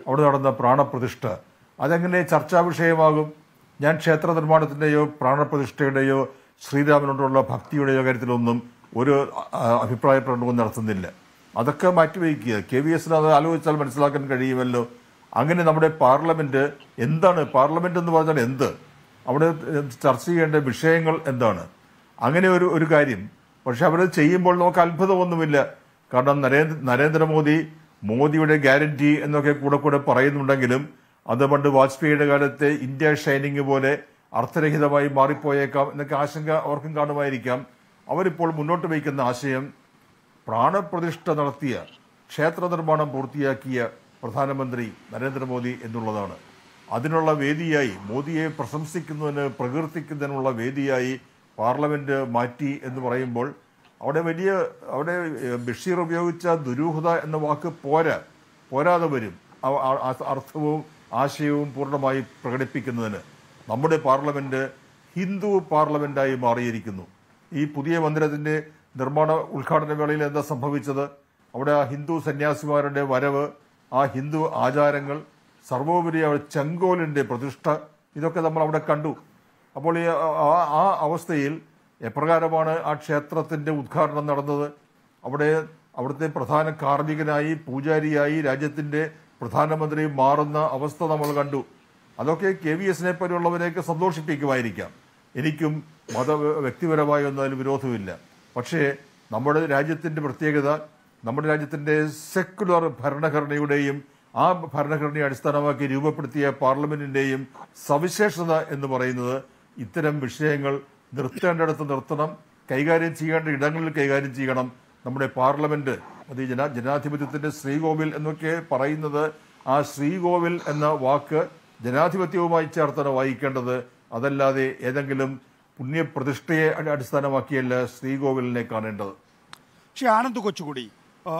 അവിടെ നടന്ന പ്രാണപ്രതിഷ്ഠ അതെങ്ങനെ ചർച്ചാ വിഷയമാകും ഞാൻ ക്ഷേത്ര നിർമ്മാണത്തിന്റെയോ പ്രാണപ്രതിഷ്ഠയുടെയോ ശ്രീരാമനോടുള്ള ഭക്തിയുടെയോ കാര്യത്തിലൊന്നും ഒരു ആ, അഭിപ്രായ പ്രകടനവും നടത്തുന്നില്ല അതൊക്കെ മാറ്റിവെക്കുക കെ വി എസിന് അത് ആലോചിച്ചാൽ മനസ്സിലാക്കാൻ കഴിയുമല്ലോ അങ്ങനെ നമ്മുടെ പാർലമെന്റ് എന്താണ് പാർലമെന്റ് എന്ന് പറഞ്ഞാൽ എന്ത് അവിടെ ചർച്ച ചെയ്യേണ്ട വിഷയങ്ങൾ എന്താണ് അങ്ങനെ ഒരു ഒരു കാര്യം പക്ഷെ അവരത് ചെയ്യുമ്പോൾ നമുക്ക് അത്ഭുതമൊന്നുമില്ല കാരണം നരേന്ദ്ര നരേന്ദ്രമോദി മോദിയുടെ ഗ്യാരണ്ടി എന്നൊക്കെ കൂടെ കൂടെ പറയുന്നുണ്ടെങ്കിലും അത് പണ്ട് വാജ്പേയിയുടെ കാലത്തെ ഇന്ത്യ ഷൈനിങ് പോലെ അർത്ഥരഹിതമായി മാറിപ്പോയേക്കാം എന്നൊക്കെ ആശങ്ക അവർക്കും കാണുമായിരിക്കാം അവരിപ്പോൾ മുന്നോട്ട് വയ്ക്കുന്ന ആശയം പ്രാണപ്രതിഷ്ഠ നടത്തിയ ക്ഷേത്ര നിർമ്മാണം പൂർത്തിയാക്കിയ പ്രധാനമന്ത്രി നരേന്ദ്രമോദി എന്നുള്ളതാണ് അതിനുള്ള വേദിയായി മോദിയെ പ്രശംസിക്കുന്നതിന് പ്രകീർത്തിക്കുന്നതിനുള്ള വേദിയായി പാർലമെന്റ് മാറ്റി എന്ന് പറയുമ്പോൾ അവിടെ വലിയ അവിടെ ഏഹ്, ബഷീർ ഉപയോഗിച്ച ദുരൂഹത എന്ന വാക്ക് പോരാ പോരാതെ വരും ആ- ആ- ആ അർത്ഥവും ആശയവും പൂർണ്ണമായി പ്രകടിപ്പിക്കുന്നതിന് നമ്മുടെ പാർലമെന്റ് ഹിന്ദു പാർലമെന്റായി മാറിയിരിക്കുന്നു ഈ പുതിയ മന്ദിരത്തിന്റെ നിർമ്മാണ ഉദ്ഘാടന വേളയിൽ എന്താ സംഭവിച്ചത് അവിടെ ആ ഹിന്ദു സന്യാസിമാരുടെ വരവ് ആ ഹിന്ദു ആചാരങ്ങൾ സർവോപരി അവിടെ ചെങ്കോലിന്റെ പ്രതിഷ്ഠ ഇതൊക്കെ നമ്മൾ അവിടെ കണ്ടു അപ്പോൾ ഈ ആ- ആ അവസ്ഥയിൽ എപ്രകാരമാണ് ആ ക്ഷേത്രത്തിന്റെ ഉദ്ഘാടനം നടന്നത് അവിടെ അവിടുത്തെ പ്രധാന കാർമ്മികനായി പൂജാരിയായി രാജ്യത്തിന്റെ പ്രധാനമന്ത്രി മാറുന്ന അവസ്ഥ നമ്മൾ കണ്ടു അതൊക്കെ കെ വി എസിനെ പോലെയുള്ളവരെയൊക്കെ സന്തോഷിപ്പിക്കുമായിരിക്കാം എനിക്കും മത വ്യക്തിപരമായി ഒന്നും അതിൽ വിരോധമില്ല പക്ഷേ നമ്മുടെ രാജ്യത്തിന്റെ പ്രത്യേകത നമ്മുടെ രാജ്യത്തിന്റെ സെക്കുലർ ഭരണഘടനയുടെയും ആ ഭരണഘടനയെ അടിസ്ഥാനമാക്കി രൂപപ്പെടുത്തിയ പാർലമെന്റിന്റെയും സവിശേഷത എന്ന് പറയുന്നത് ഇത്തരം വിഷയങ്ങൾ നിർത്തേണ്ടിടത്ത് നിർത്തണം കൈകാര്യം ചെയ്യേണ്ട ഇടങ്ങളിൽ കൈകാര്യം ചെയ്യണം നമ്മുടെ പാർലമെന്റ് അത് ഈ ജനാ ജനാധിപത്യത്തിന്റെ ശ്രീകോവിൽ എന്നൊക്കെ പറയുന്നത് ആ ശ്രീകോവിൽ എന്ന വാക്ക് ജനാധിപത്യവുമായി ചേർത്താണ് വായിക്കേണ്ടത് അതല്ലാതെ ഏതെങ്കിലും പുണ്യപ്രതിഷ്ഠയെ അടി- അടിസ്ഥാനമാക്കിയല്ല ശ്രീകോവിലിനെ കാണേണ്ടത് പക്ഷേ ആനന്ദ് കൊച്ചുകൂടി ആ,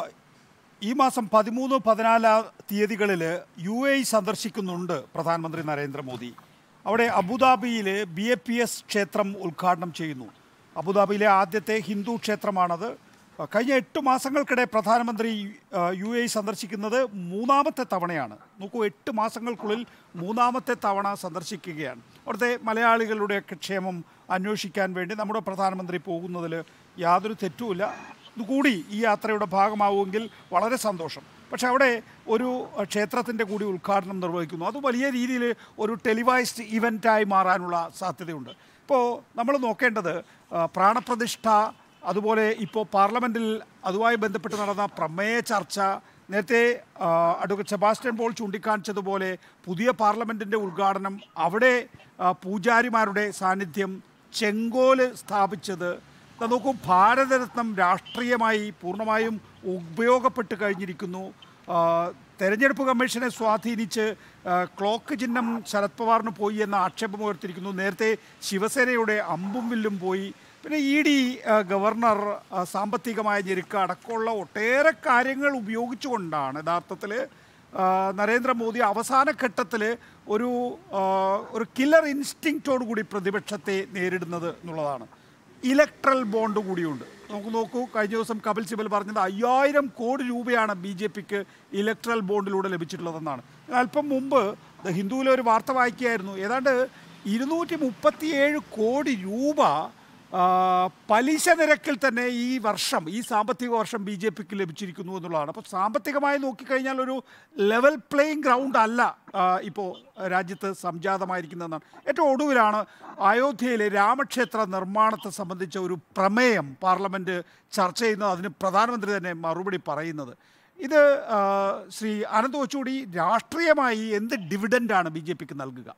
ഈ മാസം പതിമൂന്ന് പതിനാലാം തീയതികളിൽ യു എ ഇ സന്ദർശിക്കുന്നുണ്ട് പ്രധാനമന്ത്രി നരേന്ദ്രമോദി അവിടെ അബുദാബിയിൽ ബി എ പി എസ് ക്ഷേത്രം ഉദ്ഘാടനം ചെയ്യുന്നു അബുദാബിയിലെ ആദ്യത്തെ ഹിന്ദു ക്ഷേത്രമാണത് ആ, കഴിഞ്ഞ എട്ട് മാസങ്ങൾക്കിടെ പ്രധാനമന്ത്രി ആ, യു എ ഇ സന്ദർശിക്കുന്നത് മൂന്നാമത്തെ തവണയാണ് നോക്കൂ എട്ട് മാസങ്ങൾക്കുള്ളിൽ മൂന്നാമത്തെ തവണ സന്ദർശിക്കുകയാണ് അവിടുത്തെ മലയാളികളുടെയൊക്കെ ക്ഷേമം അന്വേഷിക്കാൻ വേണ്ടി നമ്മുടെ പ്രധാനമന്ത്രി പോകുന്നതിൽ യാതൊരു തെറ്റുമില്ല ഇതുകൂടി ഈ യാത്രയുടെ ഭാഗമാവുമെങ്കിൽ വളരെ സന്തോഷം പക്ഷെ അവിടെ ഒരു അഹ്, ക്ഷേത്രത്തിൻ്റെ കൂടി ഉദ്ഘാടനം നിർവഹിക്കുന്നു അത് വലിയ രീതിയിൽ ഒരു ടെലിവൈസ്ഡ് ഇവൻ്റായി മാറാനുള്ള സാധ്യതയുണ്ട് ഇപ്പോൾ നമ്മൾ നോക്കേണ്ടത് ആ, പ്രാണപ്രതിഷ്ഠ അതുപോലെ ഇപ്പോൾ പാർലമെൻറ്റിൽ അതുമായി ബന്ധപ്പെട്ട് നടന്ന പ്രമേയ ചർച്ച നേരത്തെ ആ, അഡ്വക്കേറ്റ് സെബാസ്റ്റ്യൻ പോൾ ചൂണ്ടിക്കാണിച്ചതുപോലെ പുതിയ പാർലമെൻറ്റിൻ്റെ ഉദ്ഘാടനം അവിടെ ആ, പൂജാരിമാരുടെ സാന്നിധ്യം ചെങ്കോല് സ്ഥാപിച്ചത് ദാ നോക്കൂ ഭാരതരത്നം രാഷ്ട്രീയമായി പൂർണ്ണമായും ഉപയോഗപ്പെട്ട് കഴിഞ്ഞിരിക്കുന്നു ആ, തെരഞ്ഞെടുപ്പ് കമ്മീഷനെ സ്വാധീനിച്ച് ആ, ക്ലോക്ക് ചിഹ്നം ശരത് പവാറിന് പോയി എന്ന ആക്ഷേപം ഉയർത്തിയിരിക്കുന്നു നേരത്തെ ശിവസേനയുടെ അമ്പും വില്ലും പോയി പിന്നെ ഇ ഡി ഗവർണർ ആ, സാമ്പത്തികമായ ഞെരുക്ക അടക്കമുള്ള ഒട്ടേറെ കാര്യങ്ങൾ ഉപയോഗിച്ചുകൊണ്ടാണ് യഥാർത്ഥത്തിൽ ആ, നരേന്ദ്രമോദി അവസാന ഘട്ടത്തിൽ ഒരു ആ, ഒരു കില്ലർ ഇൻസ്റ്റിങ്റ്റോട് കൂടി പ്രതിപക്ഷത്തെ നേരിടുന്നത് എന്നുള്ളതാണ് ഇലക്ട്രൽ ബോണ്ട് കൂടിയുണ്ട് നമുക്ക് നോക്കൂ കഴിഞ്ഞ ദിവസം കപിൽ സിബൽ പറഞ്ഞത് അയ്യായിരം കോടി രൂപയാണ് ബി ജെ പിക്ക് ഇലക്ട്രൽ ബോണ്ടിലൂടെ ലഭിച്ചിട്ടുള്ളതെന്നാണ് അല്പം മുമ്പ് ദ ഹിന്ദുവിലെ ഒരു വാർത്ത വായിക്കുകയായിരുന്നു ഏതാണ്ട് ഇരുന്നൂറ്റി മുപ്പത്തിയേഴ് കോടി രൂപ ആ, പലിശ നിരക്കിൽ തന്നെ ഈ വർഷം ഈ സാമ്പത്തിക വർഷം ബി ജെ പിക്ക് ലഭിച്ചിരിക്കുന്നു എന്നുള്ളതാണ് അപ്പോൾ സാമ്പത്തികമായി നോക്കിക്കഴിഞ്ഞാൽ ഒരു ലെവൽ പ്ലേയിങ് ഗ്രൗണ്ട് അല്ല ഇപ്പോൾ രാജ്യത്ത് സംജാതമായിരിക്കുന്നതെന്നാണ് ഏറ്റവും ഒടുവിലാണ് അയോധ്യയിലെ രാമക്ഷേത്ര നിർമ്മാണത്തെ സംബന്ധിച്ച ഒരു പ്രമേയം പാർലമെൻറ്റ് ചർച്ച ചെയ്യുന്നത് അതിന് പ്രധാനമന്ത്രി തന്നെ മറുപടി പറയുന്നത് ഇത് ആ, ശ്രീ അനന്ത് കൊച്ചുകൂടി രാഷ്ട്രീയമായി എന്ത് ഡിവിഡൻ്റാണ് ബി ജെ പിക്ക് നൽകുക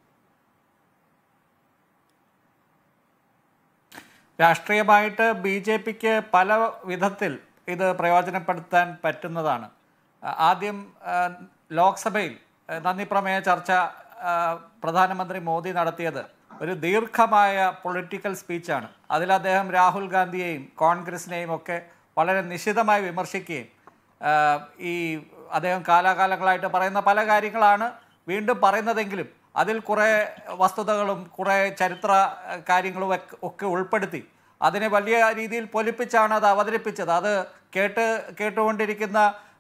രാഷ്ട്രീയമായിട്ട് ബി ജെ പിക്ക് പല വിധത്തിൽ ഇത് പ്രയോജനപ്പെടുത്താൻ പറ്റുന്നതാണ് ആ, ആദ്യം ആ, ലോക്സഭയിൽ ആ, നന്ദി പ്രമേയ ചർച്ച ആ, പ്രധാനമന്ത്രി മോദി നടത്തിയത് ഒരു ദീർഘമായ പൊളിറ്റിക്കൽ സ്പീച്ചാണ് അതിൽ അദ്ദേഹം രാഹുൽ ഗാന്ധിയെയും കോൺഗ്രസിനെയും ഒക്കെ വളരെ നിശിതമായി വിമർശിക്കുകയും ആ, ഈ അദ്ദേഹം കാലാകാലങ്ങളായിട്ട് പറയുന്ന പല കാര്യങ്ങളാണ് വീണ്ടും പറയുന്നതെങ്കിലും അതിൽ കുറേ വസ്തുതകളും കുറേ ചരിത്ര ആ, കാര്യങ്ങളും ഒക്കെ- ഒക്കെ ഉൾപ്പെടുത്തി അതിനെ വലിയ രീതിയിൽ പൊലിപ്പിച്ചാണ് അത് അവതരിപ്പിച്ചത് അത് കേട്ട് കേട്ടുകൊണ്ടിരിക്കുന്ന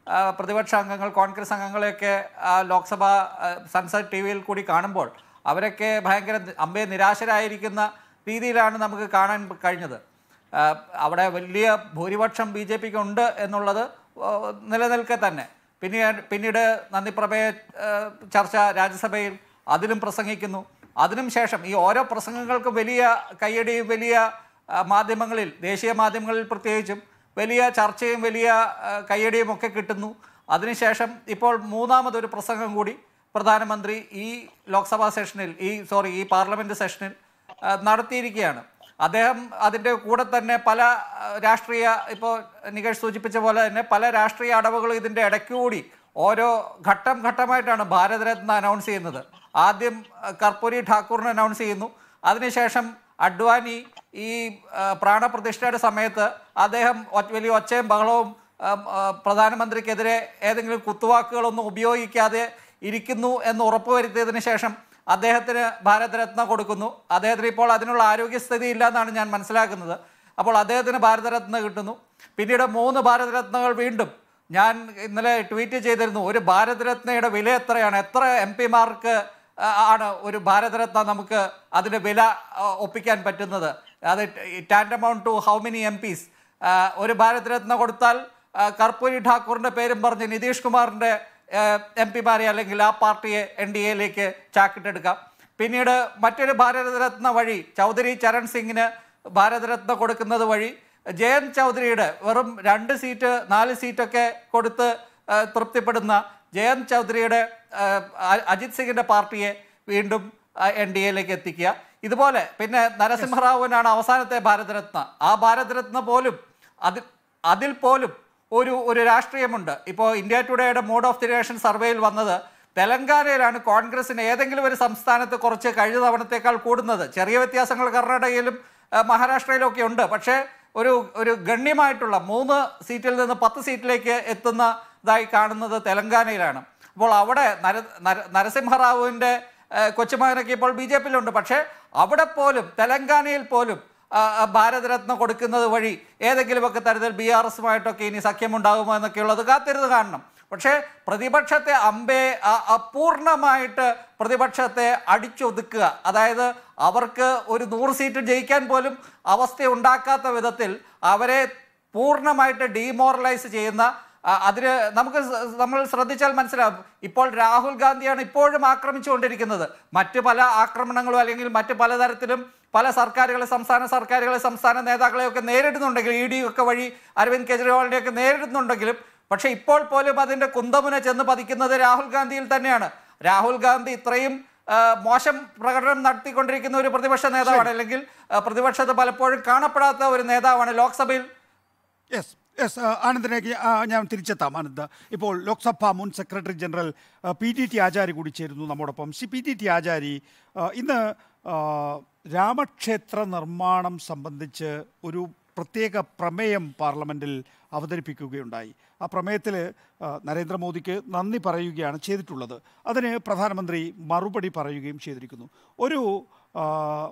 ആ, പ്രതിപക്ഷ അംഗങ്ങൾ കോൺഗ്രസ് അംഗങ്ങളെയൊക്കെ ആ, ലോക്സഭ ആ, സൺസെറ്റ് ടി വിയിൽ കൂടി കാണുമ്പോൾ അവരൊക്കെ ഭയങ്കര അമ്പേ നിരാശരായിരിക്കുന്ന രീതിയിലാണ് നമുക്ക് കാണാൻ കഴിഞ്ഞത് ആ, അവിടെ വലിയ ഭൂരിപക്ഷം ബി ജെ പിക്ക് ഉണ്ട് എന്നുള്ളത് ആ, നിലനിൽക്കെ തന്നെ പിന്നീട് പിന്നീട് നന്ദിപ്രമേയ ആ, ചർച്ച രാജ്യസഭയിൽ അതിലും പ്രസംഗിക്കുന്നു അതിനും ശേഷം ഈ ഓരോ പ്രസംഗങ്ങൾക്കും വലിയ കയ്യടിയും വലിയ ആ, മാധ്യമങ്ങളിൽ ദേശീയ മാധ്യമങ്ങളിൽ പ്രത്യേകിച്ചും വലിയ ചർച്ചയും വലിയ ആ, കയ്യടിയും ഒക്കെ കിട്ടുന്നു അതിനുശേഷം ഇപ്പോൾ മൂന്നാമതൊരു പ്രസംഗം കൂടി പ്രധാനമന്ത്രി ഈ ലോക്സഭാ സെഷനിൽ ഈ സോറി ഈ പാർലമെൻറ്റ് സെഷനിൽ ആ, നടത്തിയിരിക്കുകയാണ് അദ്ദേഹം അതിൻ്റെ കൂടെ തന്നെ പല ആ, രാഷ്ട്രീയ ഇപ്പോൾ നികേഷ് സൂചിപ്പിച്ച പോലെ തന്നെ പല രാഷ്ട്രീയ അടവുകളും ഇതിൻ്റെ ഇടയ്ക്കുകൂടി ഓരോ ഘട്ടം ഘട്ടമായിട്ടാണ് ഭാരതരത്ന അനൗൺസ് ചെയ്യുന്നത് ആദ്യം ആ, കർപ്പൂരി ഠാക്കൂറിനെ അനൗൺസ് ചെയ്യുന്നു അതിനുശേഷം അഡ്വാനി ഈ ആ, പ്രാണപ്രതിഷ്ഠയുടെ സമയത്ത് അദ്ദേഹം ഒ- വലിയ ഒച്ചയും ബഹളവും ആ, ആ, പ്രധാനമന്ത്രിക്കെതിരെ ഏതെങ്കിലും കുത്തുവാക്കുകളൊന്നും ഉപയോഗിക്കാതെ ഇരിക്കുന്നു എന്ന് ഉറപ്പുവരുത്തിയതിന് ശേഷം അദ്ദേഹത്തിന് ഭാരതരത്ന കൊടുക്കുന്നു അദ്ദേഹത്തിന് ഇപ്പോൾ അതിനുള്ള ആരോഗ്യസ്ഥിതി ഇല്ല എന്നാണ് ഞാൻ മനസ്സിലാക്കുന്നത് അപ്പോൾ അദ്ദേഹത്തിന് ഭാരതരത്ന കിട്ടുന്നു പിന്നീട് മൂന്ന് ഭാരതരത്നകൾ വീണ്ടും ഞാൻ ഇന്നലെ ട്വീറ്റ് ചെയ്തിരുന്നു ഒരു ഭാരതരത്നയുടെ വില എത്രയാണ് എത്ര എം പിമാർക്ക് ആണ് ഒരു ഭാരതരത്ന നമുക്ക് അതിൻ്റെ വില ആ, ഒപ്പിക്കാൻ പറ്റുന്നത് അത് tantamount to how many MPs ഒരു ഭാരതരത്ന കൊടുത്താൽ ആ, കർപ്പൂരി ഠാക്കൂറിൻ്റെ പേരും പറഞ്ഞ് നിതീഷ് കുമാറിൻ്റെ എം പിമാരെ അല്ലെങ്കിൽ ആ പാർട്ടിയെ എൻ ഡി എയിലേക്ക് ചാക്കിട്ടെടുക്കാം പിന്നീട് മറ്റൊരു ഭാരതരത്ന വഴി ചൗധരി ചരൺ സിംഗിന് ഭാരതരത്ന കൊടുക്കുന്നത് വഴി ജയന്ത് ചൗധരിയുടെ വെറും രണ്ട് സീറ്റ് നാല് സീറ്റൊക്കെ കൊടുത്ത് ആ, തൃപ്തിപ്പെടുന്ന ജയന്ത് ചൗധരിയുടെ ആ, അ- അജിത് സിംഗിൻ്റെ പാർട്ടിയെ വീണ്ടും എൻ ഡി എയിലേക്ക് എത്തിക്കുക ഇതുപോലെ പിന്നെ നരസിംഹറാവുവിനാണ് അവസാനത്തെ ഭാരതരത്ന ആ ഭാരതരത്ന പോലും അതിൽ അതിൽ പോലും ഒരു ഒരു രാഷ്ട്രീയമുണ്ട് ഇപ്പോൾ ഇന്ത്യ ടുഡേയുടെ മൂഡ് ഓഫ് ദി നേഷൻ സർവേയിൽ വന്നത് തെലങ്കാനയിലാണ് കോൺഗ്രസിന് ഏതെങ്കിലും ഒരു സംസ്ഥാനത്ത് കുറച്ച് കഴിഞ്ഞ തവണത്തേക്കാൾ കൂടുന്നത് ചെറിയ വ്യത്യാസങ്ങൾ കർണാടകയിലും ആ, മഹാരാഷ്ട്രയിലും ഒക്കെ ഉണ്ട് പക്ഷേ ഒരു ഒരു ഗണ്യമായിട്ടുള്ള മൂന്ന് സീറ്റിൽ നിന്ന് പത്ത് സീറ്റിലേക്ക് എത്തുന്നതായി കാണുന്നത് തെലങ്കാനയിലാണ് അപ്പോൾ അവിടെ നര നര- നരസിംഹറാവുവിൻ്റെ ഏഹ് കൊച്ചുമകനൊക്കെ ഇപ്പോൾ ബി ജെ പിയിലുണ്ട് പക്ഷേ അവിടെ പോലും തെലങ്കാനയിൽ പോലും ആ, ആ, ഭാരതരത്ന കൊടുക്കുന്നത് വഴി ഏതെങ്കിലുമൊക്കെ തരത്തിൽ ബി ആർ എസുമായിട്ടൊക്കെ ഇനി സഖ്യമുണ്ടാകുമോ എന്നൊക്കെയുള്ളത് കാത്തിരുന്ന് കാണണം പക്ഷേ പ്രതിപക്ഷത്തെ അമ്പെ ആ- അപൂർണമായിട്ട് പ്രതിപക്ഷത്തെ അടിച്ചൊതുക്കുക അതായത് അവർക്ക് ഒരു നൂറ് സീറ്റ് ജയിക്കാൻ പോലും അവസ്ഥ ഉണ്ടാക്കാത്ത വിധത്തിൽ അവരെ പൂർണ്ണമായിട്ട് ഡീമോറലൈസ് ചെയ്യുന്ന ആ, അതിന് നമുക്ക് സ- നമ്മൾ ശ്രദ്ധിച്ചാൽ മനസ്സിലാവും ഇപ്പോൾ രാഹുൽ ഗാന്ധിയാണ് ഇപ്പോഴും ആക്രമിച്ചുകൊണ്ടിരിക്കുന്നത് മറ്റ് പല ആക്രമണങ്ങളും അല്ലെങ്കിൽ മറ്റ് പലതരത്തിലും പല സർക്കാരുകളെ സംസ്ഥാന സർക്കാരുകളെ സംസ്ഥാന നേതാക്കളെയൊക്കെ നേരിടുന്നുണ്ടെങ്കിൽ ഇ ഡി ഒക്കെ വഴി അരവിന്ദ് കെജ്രിവാളിനെയൊക്കെ നേരിടുന്നുണ്ടെങ്കിലും പക്ഷേ ഇപ്പോൾ പോലും അതിൻ്റെ കുന്തമുന ചെന്ന് പതിക്കുന്നത് രാഹുൽ ഗാന്ധിയിൽ തന്നെയാണ് രാഹുൽ ഗാന്ധി ഇത്രയും ആ, മോശം പ്രകടനം നടത്തിക്കൊണ്ടിരിക്കുന്ന ഒരു പ്രതിപക്ഷ നേതാവാണ് അല്ലെങ്കിൽ ആ, പ്രതിപക്ഷത്ത് പലപ്പോഴും കാണപ്പെടാത്ത ഒരു നേതാവാണ് ലോക്സഭയിൽ യെസ് യെസ് ആനന്ദിലേക്ക് ആ, ഞാൻ തിരിച്ചെത്താം ആനന്ദ് ഇപ്പോൾ ലോക്സഭ മുൻ സെക്രട്ടറി ജനറൽ ആ, പി ടി ടി ആചാരി കൂടി ചേരുന്നു നമ്മോടൊപ്പം Shri P T T Achari ആ, ഇന്ന് ആ, രാമക്ഷേത്ര നിർമ്മാണം സംബന്ധിച്ച് ഒരു പ്രത്യേക പ്രമേയം പാർലമെൻറ്റിൽ അവതരിപ്പിക്കുകയുണ്ടായി ആ പ്രമേയത്തിൽ നരേന്ദ്രമോദിക്ക് നന്ദി പറയുകയാണ് ചെയ്തിട്ടുള്ളത് അതിന് പ്രധാനമന്ത്രി മറുപടി പറയുകയും ചെയ്തിരിക്കുന്നു ഒരു ആ,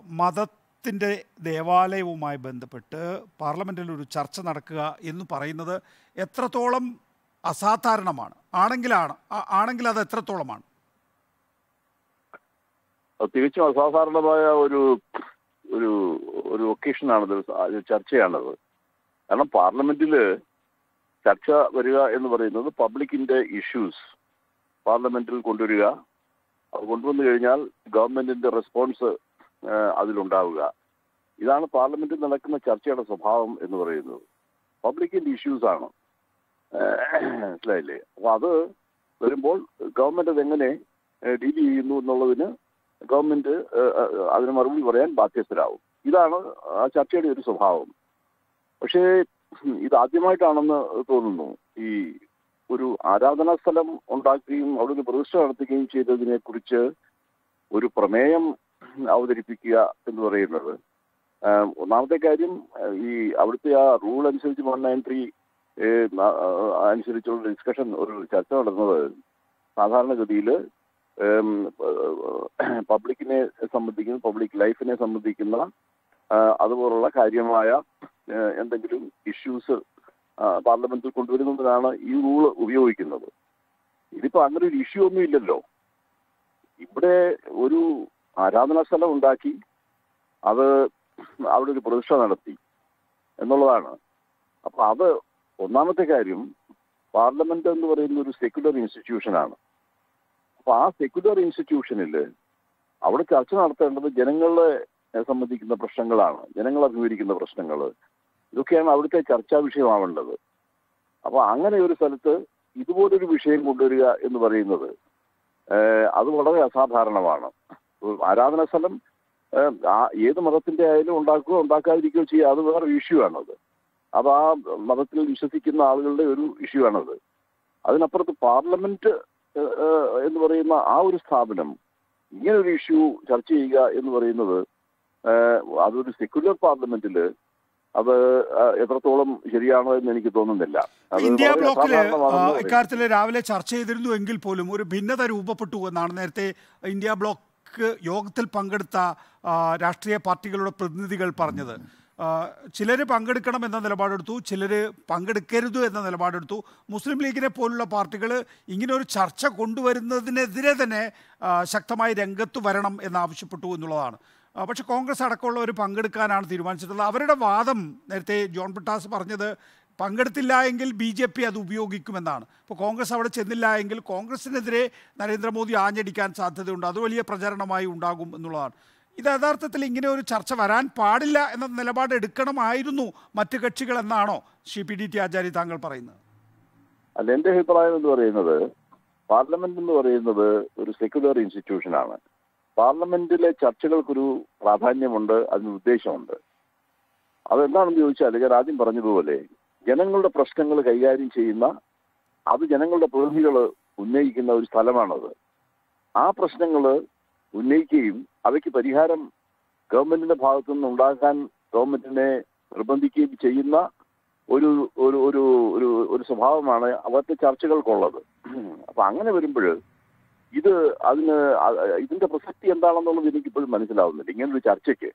മതത്തിൻ്റെ ദേവാലയവുമായി ബന്ധപ്പെട്ട് പാർലമെൻറ്റിൽ ഒരു ചർച്ച നടക്കുക എന്ന് പറയുന്നത് എത്രത്തോളം അസാധാരണമാണ് ആണെങ്കിലാണ് ആ- ആണെങ്കിൽ അത് എത്രത്തോളമാണ് അത് തികച്ചും അസാധാരണമായ ഒരു ഒരു ഒരു ഒക്കേഷനാണത് അത് ചർച്ചയാണത് കാരണം പാർലമെന്റില് ചർച്ച വരിക എന്ന് പറയുന്നത് പബ്ലിക്കിന്റെ ഇഷ്യൂസ് പാർലമെന്റിൽ കൊണ്ടുവരിക അത് കൊണ്ടുവന്നു കഴിഞ്ഞാൽ ഗവൺമെന്റിന്റെ റെസ്പോൺസ് അതിലുണ്ടാവുക ഇതാണ് പാർലമെന്റിൽ നടക്കുന്ന ചർച്ചയുടെ സ്വഭാവം എന്ന് പറയുന്നത് പബ്ലിക്കിന്റെ ഇഷ്യൂസ് ആണ് ഏഹ് മനസ്സിലായില്ലേ അപ്പൊ അത് വരുമ്പോൾ ഗവൺമെന്റ് അതെങ്ങനെ ഡീൽ ചെയ്യുന്നു എന്നുള്ളതിന് ഗവൺമെന്റ് ഏഹ്, ഏഹ്, അതിന് മറുപടി പറയാൻ ബാധ്യസ്ഥരാകും ഇതാണ് ആ ചർച്ചയുടെ ഒരു സ്വഭാവം പക്ഷേ ഇത് ആദ്യമായിട്ടാണെന്ന് തോന്നുന്നു ഈ ഒരു ആരാധനാ സ്ഥലം ഉണ്ടാക്കുകയും അവിടെ ഒരു പ്രതിഷ്ഠ നടത്തുകയും ചെയ്തതിനെ കുറിച്ച് ഒരു പ്രമേയം അവതരിപ്പിക്കുക എന്ന് പറയുന്നത് ആഹ്, ഒന്നാമത്തെ കാര്യം ആഹ്, ഈ അവിടുത്തെ ആ റൂൾ അനുസരിച്ച് വൺ നയൻ ത്രീ അനുസരിച്ചുള്ള ഡിസ്കഷൻ ഒരു ചർച്ച നടന്നത് സാധാരണഗതിയിൽ പബ്ലിക്കിനെ സംബന്ധിക്കുന്ന പബ്ലിക് ലൈഫിനെ സംബന്ധിക്കുന്ന ആ, അതുപോലുള്ള കാര്യമായ ആ, എന്തെങ്കിലും ഇഷ്യൂസ് ആ, പാർലമെന്റിൽ കൊണ്ടുവരുന്നതിനാണ് ഈ റൂള് ഉപയോഗിക്കുന്നത് ഇതിപ്പോ അങ്ങനെ ഒരു ഇഷ്യൂ ഒന്നും ഇല്ലല്ലോ ഇവിടെ ഒരു ആരാധനാ സ്ഥലം ഉണ്ടാക്കി അത് അവിടെ ഒരു പ്രതിഷ്ഠ നടത്തി എന്നുള്ളതാണ് അപ്പൊ അത് ഒന്നാമത്തെ കാര്യം പാർലമെന്റ് എന്ന് പറയുന്ന ഒരു സെക്യുലർ ഇൻസ്റ്റിറ്റ്യൂഷനാണ് അപ്പൊ ആ സെക്യുലർ ഇൻസ്റ്റിറ്റ്യൂഷനിൽ അവിടെ ചർച്ച നടത്തേണ്ടത് ജനങ്ങളെ സംബന്ധിക്കുന്ന പ്രശ്നങ്ങളാണ് ജനങ്ങൾ അഭിമുഖീകരിക്കുന്ന പ്രശ്നങ്ങൾ ഇതൊക്കെയാണ് അവിടുത്തെ ചർച്ചാ വിഷയമാവേണ്ടത് അപ്പൊ അങ്ങനെ ഒരു സ്ഥലത്ത് ഇതുപോലൊരു വിഷയം കൊണ്ടുവരിക എന്ന് പറയുന്നത് ഏഹ്, അത് വളരെ അസാധാരണമാണ് ഒരു ആരാധനാ സ്ഥലം ഏഹ്, ആ ഏത് മതത്തിന്റെ ആയാലും ഉണ്ടാക്കുകയോ ഉണ്ടാക്കാതിരിക്കുകയോ ചെയ്യുക അത് വേറെ ഇഷ്യൂ ആണത് അത് ആ മതത്തിൽ വിശ്വസിക്കുന്ന ആളുകളുടെ ഒരു ഇഷ്യൂ ആണത് അതിനപ്പുറത്ത് പാർലമെന്റ് ഏഹ്, ഏഹ്, എന്ന് പറയുന്ന ആ ഒരു സ്ഥാപനം ഇങ്ങനെ ഒരു ഇഷ്യൂ ചർച്ച ചെയ്യുക എന്ന് പറയുന്നത് ഏഹ്, അതൊരു സെക്യുലർ പാർലമെന്റില് അത് ഏഹ്, എത്രത്തോളം ശരിയാണോ എന്ന് എനിക്ക് തോന്നുന്നില്ല അത് ഇന്ത്യ വളരെ ബ്ലോക്കില് അസാധാരണമാണെന്ന് ആ, പറയും. ഇക്കാര്യത്തിൽ രാവിലെ ചർച്ച ചെയ്തിരുന്നു എങ്കിൽ പോലും ഒരു ഭിന്നത രൂപപ്പെട്ടു എന്നാണ് നേരത്തെ ഇന്ത്യ ബ്ലോക്ക് യോഗത്തിൽ പങ്കെടുത്ത ആ, രാഷ്ട്രീയ പാർട്ടികളുടെ പ്രതിനിധികൾ പറഞ്ഞത് ചിലർ പങ്കെടുക്കണം എന്ന നിലപാടെടുത്തു ചിലർ പങ്കെടുക്കരുത് എന്ന നിലപാടെടുത്തു മുസ്ലിം ലീഗിനെ പോലുള്ള പാർട്ടികൾ ഇങ്ങനെ ഒരു ചർച്ച കൊണ്ടുവരുന്നതിനെതിരെ തന്നെ ആ, ശക്തമായി രംഗത്ത് വരണം എന്നാവശ്യപ്പെട്ടു എന്നുള്ളതാണ് ആ, പക്ഷേ കോൺഗ്രസ് അടക്കമുള്ളവർ പങ്കെടുക്കാനാണ് തീരുമാനിച്ചിട്ടുള്ളത് അവരുടെ വാദം നേരത്തെ ജോൺ പിട്ടാസ് പറഞ്ഞത് പങ്കെടുത്തില്ല എങ്കിൽ ബി ജെ പി അത് ഉപയോഗിക്കുമെന്നാണ് ഇപ്പോൾ കോൺഗ്രസ് അവിടെ ചെന്നില്ല എങ്കിൽ കോൺഗ്രസിനെതിരെ നരേന്ദ്രമോദി ആഞ്ഞടിക്കാൻ സാധ്യതയുണ്ട് അത് വലിയ പ്രചരണമായി ഉണ്ടാകും എന്നുള്ളതാണ് ഇത് യഥാർത്ഥത്തിൽ ഇങ്ങനെ ഒരു ചർച്ച വരാൻ പാടില്ല എന്ന നിലപാട് എടുക്കണമായിരുന്നു മറ്റ് കക്ഷികൾ എന്നാണോ Shri P D T Achari താങ്കൾ പറയുന്നത് അല്ല എന്റെ അഭിപ്രായം എന്ന് പറയുന്നത് പാർലമെന്റ് എന്ന് പറയുന്നത് ഒരു സെക്യുലർ ഇൻസ്റ്റിറ്റ്യൂഷനാണ് പാർലമെന്റിലെ ചർച്ചകൾക്കൊരു പ്രാധാന്യമുണ്ട് അതിന് ഉദ്ദേശമുണ്ട് അതെന്താണെന്ന് ചോദിച്ചാൽ ഞാൻ ആദ്യം പറഞ്ഞതുപോലെ ജനങ്ങളുടെ പ്രശ്നങ്ങൾ കൈകാര്യം ചെയ്യുന്ന അത് ജനങ്ങളുടെ പ്രതിനിധികൾ ഉന്നയിക്കുന്ന ഒരു സ്ഥലമാണത് ആ പ്രശ്നങ്ങൾ ഉന്നയിക്കുകയും അവയ്ക്ക് പരിഹാരം ഗവൺമെന്റിന്റെ ഭാഗത്തു നിന്ന് ഉണ്ടാക്കാൻ ഗവൺമെന്റിനെ നിർബന്ധിക്കുകയും ചെയ്യുന്ന ഒരു ഒരു ഒരു ഒരു ഒരു സ്വഭാവമാണ് അവരുടെ ചർച്ചകൾക്കുള്ളത് അപ്പൊ അങ്ങനെ വരുമ്പോൾ ഇത് അതിന് അ- ഇതിന്റെ പ്രസക്തി എന്താണെന്നുള്ളത് എനിക്കിപ്പോഴും മനസ്സിലാവുന്നില്ല ഇങ്ങനൊരു ചർച്ചയ്ക്ക്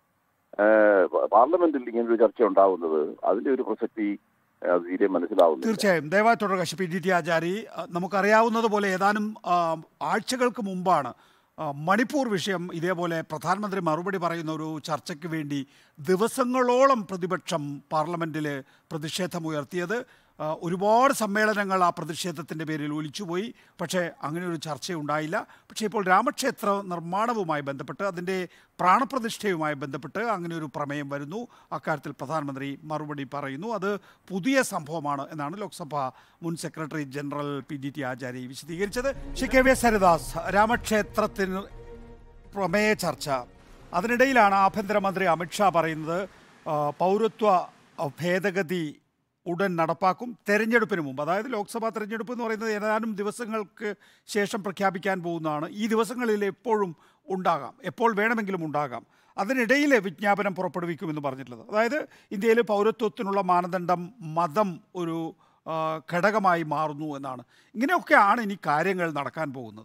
ഏഹ്, പാർലമെന്റിൽ ഇങ്ങനൊരു ചർച്ച ഉണ്ടാവുന്നത് അതിന്റെ ഒരു പ്രസക്തി ഏഹ്, അത് തീരെ മനസ്സിലാവുന്നില്ല തീർച്ചയായും ദയവായി തുടരുക Shri P D T Achari അഹ് നമുക്കറിയാവുന്നത് പോലെ ഏതാനും ആ, ആഴ്ചകൾക്ക് മുമ്പാണ് ആ, മണിപ്പൂർ വിഷയം ഇതേപോലെ പ്രധാനമന്ത്രി മറുപടി പറയുന്ന ഒരു ചർച്ചയ്ക്ക് വേണ്ടി ദിവസങ്ങളോളം പ്രതിപക്ഷം പാർലമെൻറ്റിൽ പ്രതിഷേധമുയർത്തിയത് ആ, ഒരുപാട് സമ്മേളനങ്ങൾ ആ പ്രതിഷേധത്തിൻ്റെ പേരിൽ ഒലിച്ചുപോയി പക്ഷേ അങ്ങനെ ഒരു ചർച്ചയുണ്ടായില്ല പക്ഷേ ഇപ്പോൾ രാമക്ഷേത്ര നിർമ്മാണവുമായി ബന്ധപ്പെട്ട് അതിൻ്റെ പ്രാണപ്രതിഷ്ഠയുമായി ബന്ധപ്പെട്ട് അങ്ങനെ ഒരു പ്രമേയം വരുന്നു അക്കാര്യത്തിൽ പ്രധാനമന്ത്രി മറുപടി പറയുന്നു അത് പുതിയ സംഭവമാണ് എന്നാണ് ലോക്സഭ മുൻ secretary general P D T Achari വിശദീകരിച്ചത് Shri K V S Haridas രാമക്ഷേത്രത്തിന് പ്രമേയ ചർച്ച അതിനിടയിലാണ് ആഭ്യന്തരമന്ത്രി അമിത്ഷാ പറയുന്നത് ആ, പൗരത്വ ആ, ഭേദഗതി ഉടൻ നടപ്പാക്കും തെരഞ്ഞെടുപ്പിന് മുമ്പ് അതായത് ലോക്സഭാ തെരഞ്ഞെടുപ്പ് എന്ന് പറയുന്നത് ഏതാനും ദിവസങ്ങൾക്ക് ശേഷം പ്രഖ്യാപിക്കാൻ പോകുന്നതാണ് ഈ ദിവസങ്ങളിൽ എപ്പോഴും ഉണ്ടാകാം എപ്പോൾ വേണമെങ്കിലും ഉണ്ടാകാം അതിനിടയിൽ വിജ്ഞാപനം പുറപ്പെടുവിക്കുമെന്ന് പറഞ്ഞിട്ടുള്ളത് അതായത് ഇന്ത്യയിൽ പൗരത്വത്തിനുള്ള മാനദണ്ഡം മതം ഒരു ആ, ഘടകമായി മാറുന്നു എന്നാണ് ഇങ്ങനെയൊക്കെയാണ് ഇനി കാര്യങ്ങൾ നടക്കാൻ പോകുന്നത്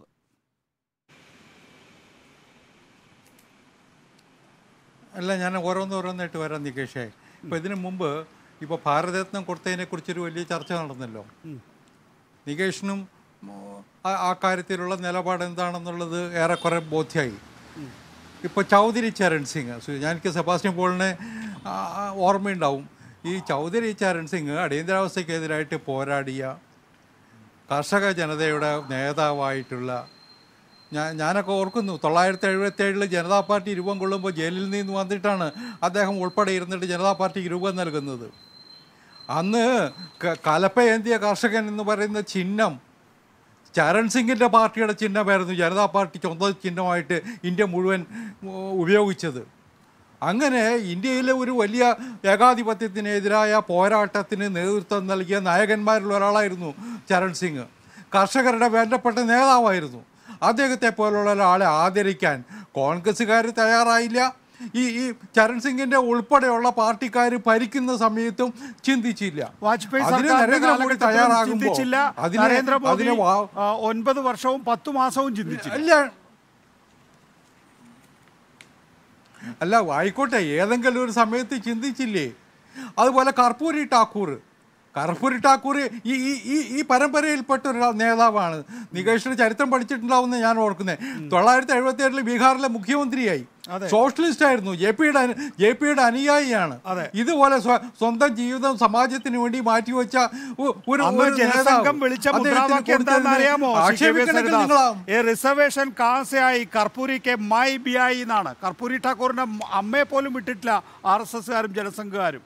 അല്ല ഞാൻ ഓരോന്നോരോന്നായിട്ട് വരാം നികേഷേ ഇപ്പോൾ ഇതിനു മുമ്പ് ഇപ്പോൾ ഭാരതരത്നം കൊടുത്തതിനെ കുറിച്ചൊരു വലിയ ചർച്ച നടന്നല്ലോ നികേഷിനും ഉം, ആ- ആ കാര്യത്തിലുള്ള നിലപാട് എന്താണെന്നുള്ളത് ഏറെക്കുറെ ബോധ്യമായി ഇപ്പോൾ ചൗധരി ചരൺ സിംഗ് സു- എനിക്ക് സെബാസ്റ്റ്യൻ പോളിനെ ആ, ആ, ഓർമ്മയുണ്ടാവും ഈ ചൗധരി ചരൺ സിംഗ് അടിയന്തരാവസ്ഥയ്ക്കെതിരായിട്ട് പോരാടിയ കർഷക ജനതയുടെ നേതാവായിട്ടുള്ള ഞാൻ ഞാനൊക്കെ ഓർക്കുന്നു തൊള്ളായിരത്തി എഴുപത്തി ഏഴിൽ ജനതാ പാർട്ടി രൂപം കൊള്ളുമ്പോൾ ജയിലിൽ നിന്ന് വന്നിട്ടാണ് അദ്ദേഹം ഉൾപ്പെടെ ഇരുന്നിട്ട് ജനതാ പാർട്ടിക്ക് രൂപം നൽകുന്നത് അന്ന് ക- കലപ്പയേന്തിയ കർഷകൻ എന്ന് പറയുന്ന ചിഹ്നം ചരൺ സിംഗിൻ്റെ പാർട്ടിയുടെ ചിഹ്നമായിരുന്നു ജനതാ പാർട്ടി സ്വന്തം ചിഹ്നമായിട്ട് ഇന്ത്യ മുഴുവൻ ഉ, ഉപയോഗിച്ചത് അങ്ങനെ ഇന്ത്യയിലെ ഒരു വലിയ ഏകാധിപത്യത്തിനെതിരായ പോരാട്ടത്തിന് നേതൃത്വം നൽകിയ നായകന്മാരിൽ ഒരാളായിരുന്നു ചരൺ സിംഗ് കർഷകരുടെ വേണ്ടപ്പെട്ട നേതാവായിരുന്നു അദ്ദേഹത്തെ പോലുള്ള ഒരാളെ ആദരിക്കാൻ കോൺഗ്രസ്സുകാർ തയ്യാറായില്ല ഈ ഈ ചരൺ സിംഗിന്റെ ഉൾപ്പെടെയുള്ള പാർട്ടിക്കാർ ഭരിക്കുന്ന സമയത്തും ചിന്തിച്ചില്ല വാജ്പേയി അതിന് സർക്കാരിന്റെ നരേന്ദ്രമോദി കാലഘട്ടത്തിലും തയ്യാറാകുമ്പോൾ ചിന്തിച്ചില്ല അതിനെ നരേന്ദ്രമോദി അതിനെ വാ- ആ, ഒൻപത് വർഷവും പത്തു മാസവും ചിന്തിച്ചില്ല അല്ല അല്ല ആയിക്കോട്ടെ ഏതെങ്കിലും ഒരു സമയത്ത് ചിന്തിച്ചില്ലേ അതുപോലെ കർപ്പൂരി ഠാക്കൂർ കർപ്പൂരി ഠാക്കൂർ ഈ ഈ ഈ ഈ പരമ്പരയിൽപ്പെട്ട ഒരു നേതാവാണ് നികേഷിന് ചരിത്രം പഠിച്ചിട്ടുണ്ടാവുമെന്ന് ഞാൻ ഓർക്കുന്നത് തൊള്ളായിരത്തി എഴുപത്തി ഏഴിൽ ബീഹാറിലെ മുഖ്യമന്ത്രിയായി സോഷ്യലിസ്റ്റ് ആയിരുന്നു ജെ പിയുടെ ജെ പിയുടെ അനുയായിയാണ് അതെ. ഇതുപോലെ സ്വ- സ്വന്തം ജീവിതം സമാജത്തിന് വേണ്ടി മാറ്റിവെച്ച ഒ- ഒരു അന്ന് ഒരു ജനസംഘം നേതാവ്. വിളിച്ച അദ്ദേഹത്തിന് മുദ്രാവാക്യം എന്താണെന്ന് കൊടുത്തതിന് അറിയാമോ ശ്രീ കെ വി ആക്ഷേപിക്കണമെങ്കിൽ ഹരിദാസ്? നിങ്ങളാ- ഏ റിസർവേഷൻ കാസയായി കർപ്പൂരിക്ക് മൈ ബിയായി എന്നാണ് കർപ്പൂരി ഠാക്കൂറിന്റെ അമ്മയെ പോലും വിട്ടിട്ടില്ല ആർ എസ് എസ്കാരും ജനസംഘകാരും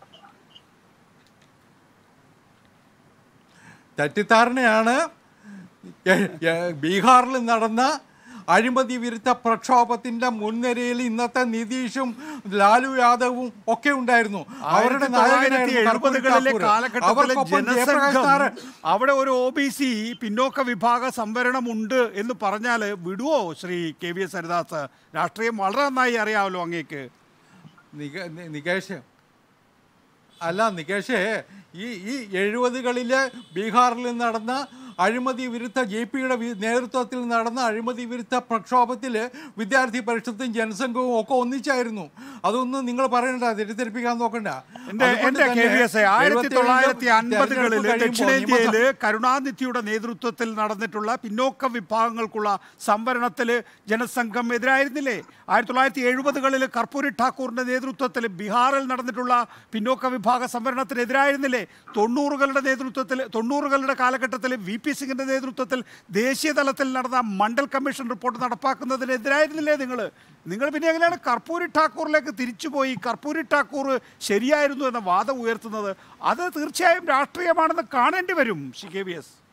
തെറ്റിദ്ധാരണയാണ് എ- എ- ബീഹാറിൽ നടന്ന അഴിമതി വിരുദ്ധ പ്രക്ഷോഭത്തിന്റെ മുൻനിരയിൽ ഇന്നത്തെ നിതീഷും ലാലു യാദവും ഒക്കെ ഉണ്ടായിരുന്നു അവരുടെ നായകനായിരുന്നു കർപ്പൂരി എഴുപതുകളിലെ ഠാക്കൂർ. കാലഘട്ടത്തിലെ അവർക്കൊപ്പം ജയപ്രകാശ് ജനസംഘം നാരായൺ അവിടെ ഒരു ഒ ബി സി പിന്നോക്ക വിഭാഗ സംവരണം ഉണ്ട് എന്ന് പറഞ്ഞാൽ വിടുവോ Shri K V S Haridas രാഷ്ട്രീയം വളരെ നന്നായി അറിയാമല്ലോ അങ്ങേക്ക് നിക- നി- നികേഷ് അല്ല നികേഷേ ഈ ഈ എഴുപതുകളിലെ ബീഹാറിൽ നടന്ന അഴിമതി വിരുദ്ധ ജെ പിയുടെ നേതൃത്വത്തിൽ നടന്ന അഴിമതി വിരുദ്ധ പ്രക്ഷോഭത്തിൽ വിദ്യാർത്ഥി പരിഷത്തും ജനസംഘവും ഒക്കെ ഒന്നിച്ചായിരുന്നു അതൊന്നും നിങ്ങൾ പറയണ്ട തെറ്റിദ്ധരിപ്പിക്കാൻ നോക്കണ്ട എന്റെ അതുകൊണ്ട് എന്റെ കെ തന്നെ വി എസ് ആയിരത്തി 77 തൊള്ളായിരത്തി അൻപതുകളിൽ തെരഞ്ഞെടുപ്പ് കഴിയുമ്പോൾ ദക്ഷിണേന്ത്യയിൽ കരുണാനിധിയുടെ നേതൃത്വത്തിൽ നടന്നിട്ടുള്ള പിന്നോക്ക വിഭാഗങ്ങൾക്കുള്ള സംവരണത്തിൽ ജനസംഘം എതിരായിരുന്നില്ലേ ആയിരത്തി തൊള്ളായിരത്തി എഴുപതുകളിൽ കർപ്പൂരി ഠാക്കൂറിന്റെ നേതൃത്വത്തിൽ ബീഹാറിൽ നടന്നിട്ടുള്ള പിന്നോക്ക വിഭാഗ സംവരണത്തിന് എതിരായിരുന്നില്ലേ തൊണ്ണൂറുകളുടെ നേതൃത്വത്തിൽ തൊണ്ണൂറുകളുടെ കാലഘട്ടത്തിൽ വി പി സിംഗിന്റെ നേതൃത്വത്തിൽ ദേശീയ തലത്തിൽ നടന്ന മണ്ഡൽ കമ്മീഷൻ റിപ്പോർട്ട് നടപ്പാക്കുന്നതിനെതിരായിരുന്നില്ലേ നിങ്ങൾ നിങ്ങൾ പിന്നെ എങ്ങനെയാണ് കർപ്പൂരി ഠാക്കൂറിലേക്ക് തിരിച്ചുപോയി കർപ്പൂരി ഠാക്കൂർ ശരിയായിരുന്നു എന്ന വാദം ഉയർത്തുന്നത് അത് തീർച്ചയായും രാഷ്ട്രീയമാണെന്ന് കാണേണ്ടി വരും ശ്രീ കെ വി എസ്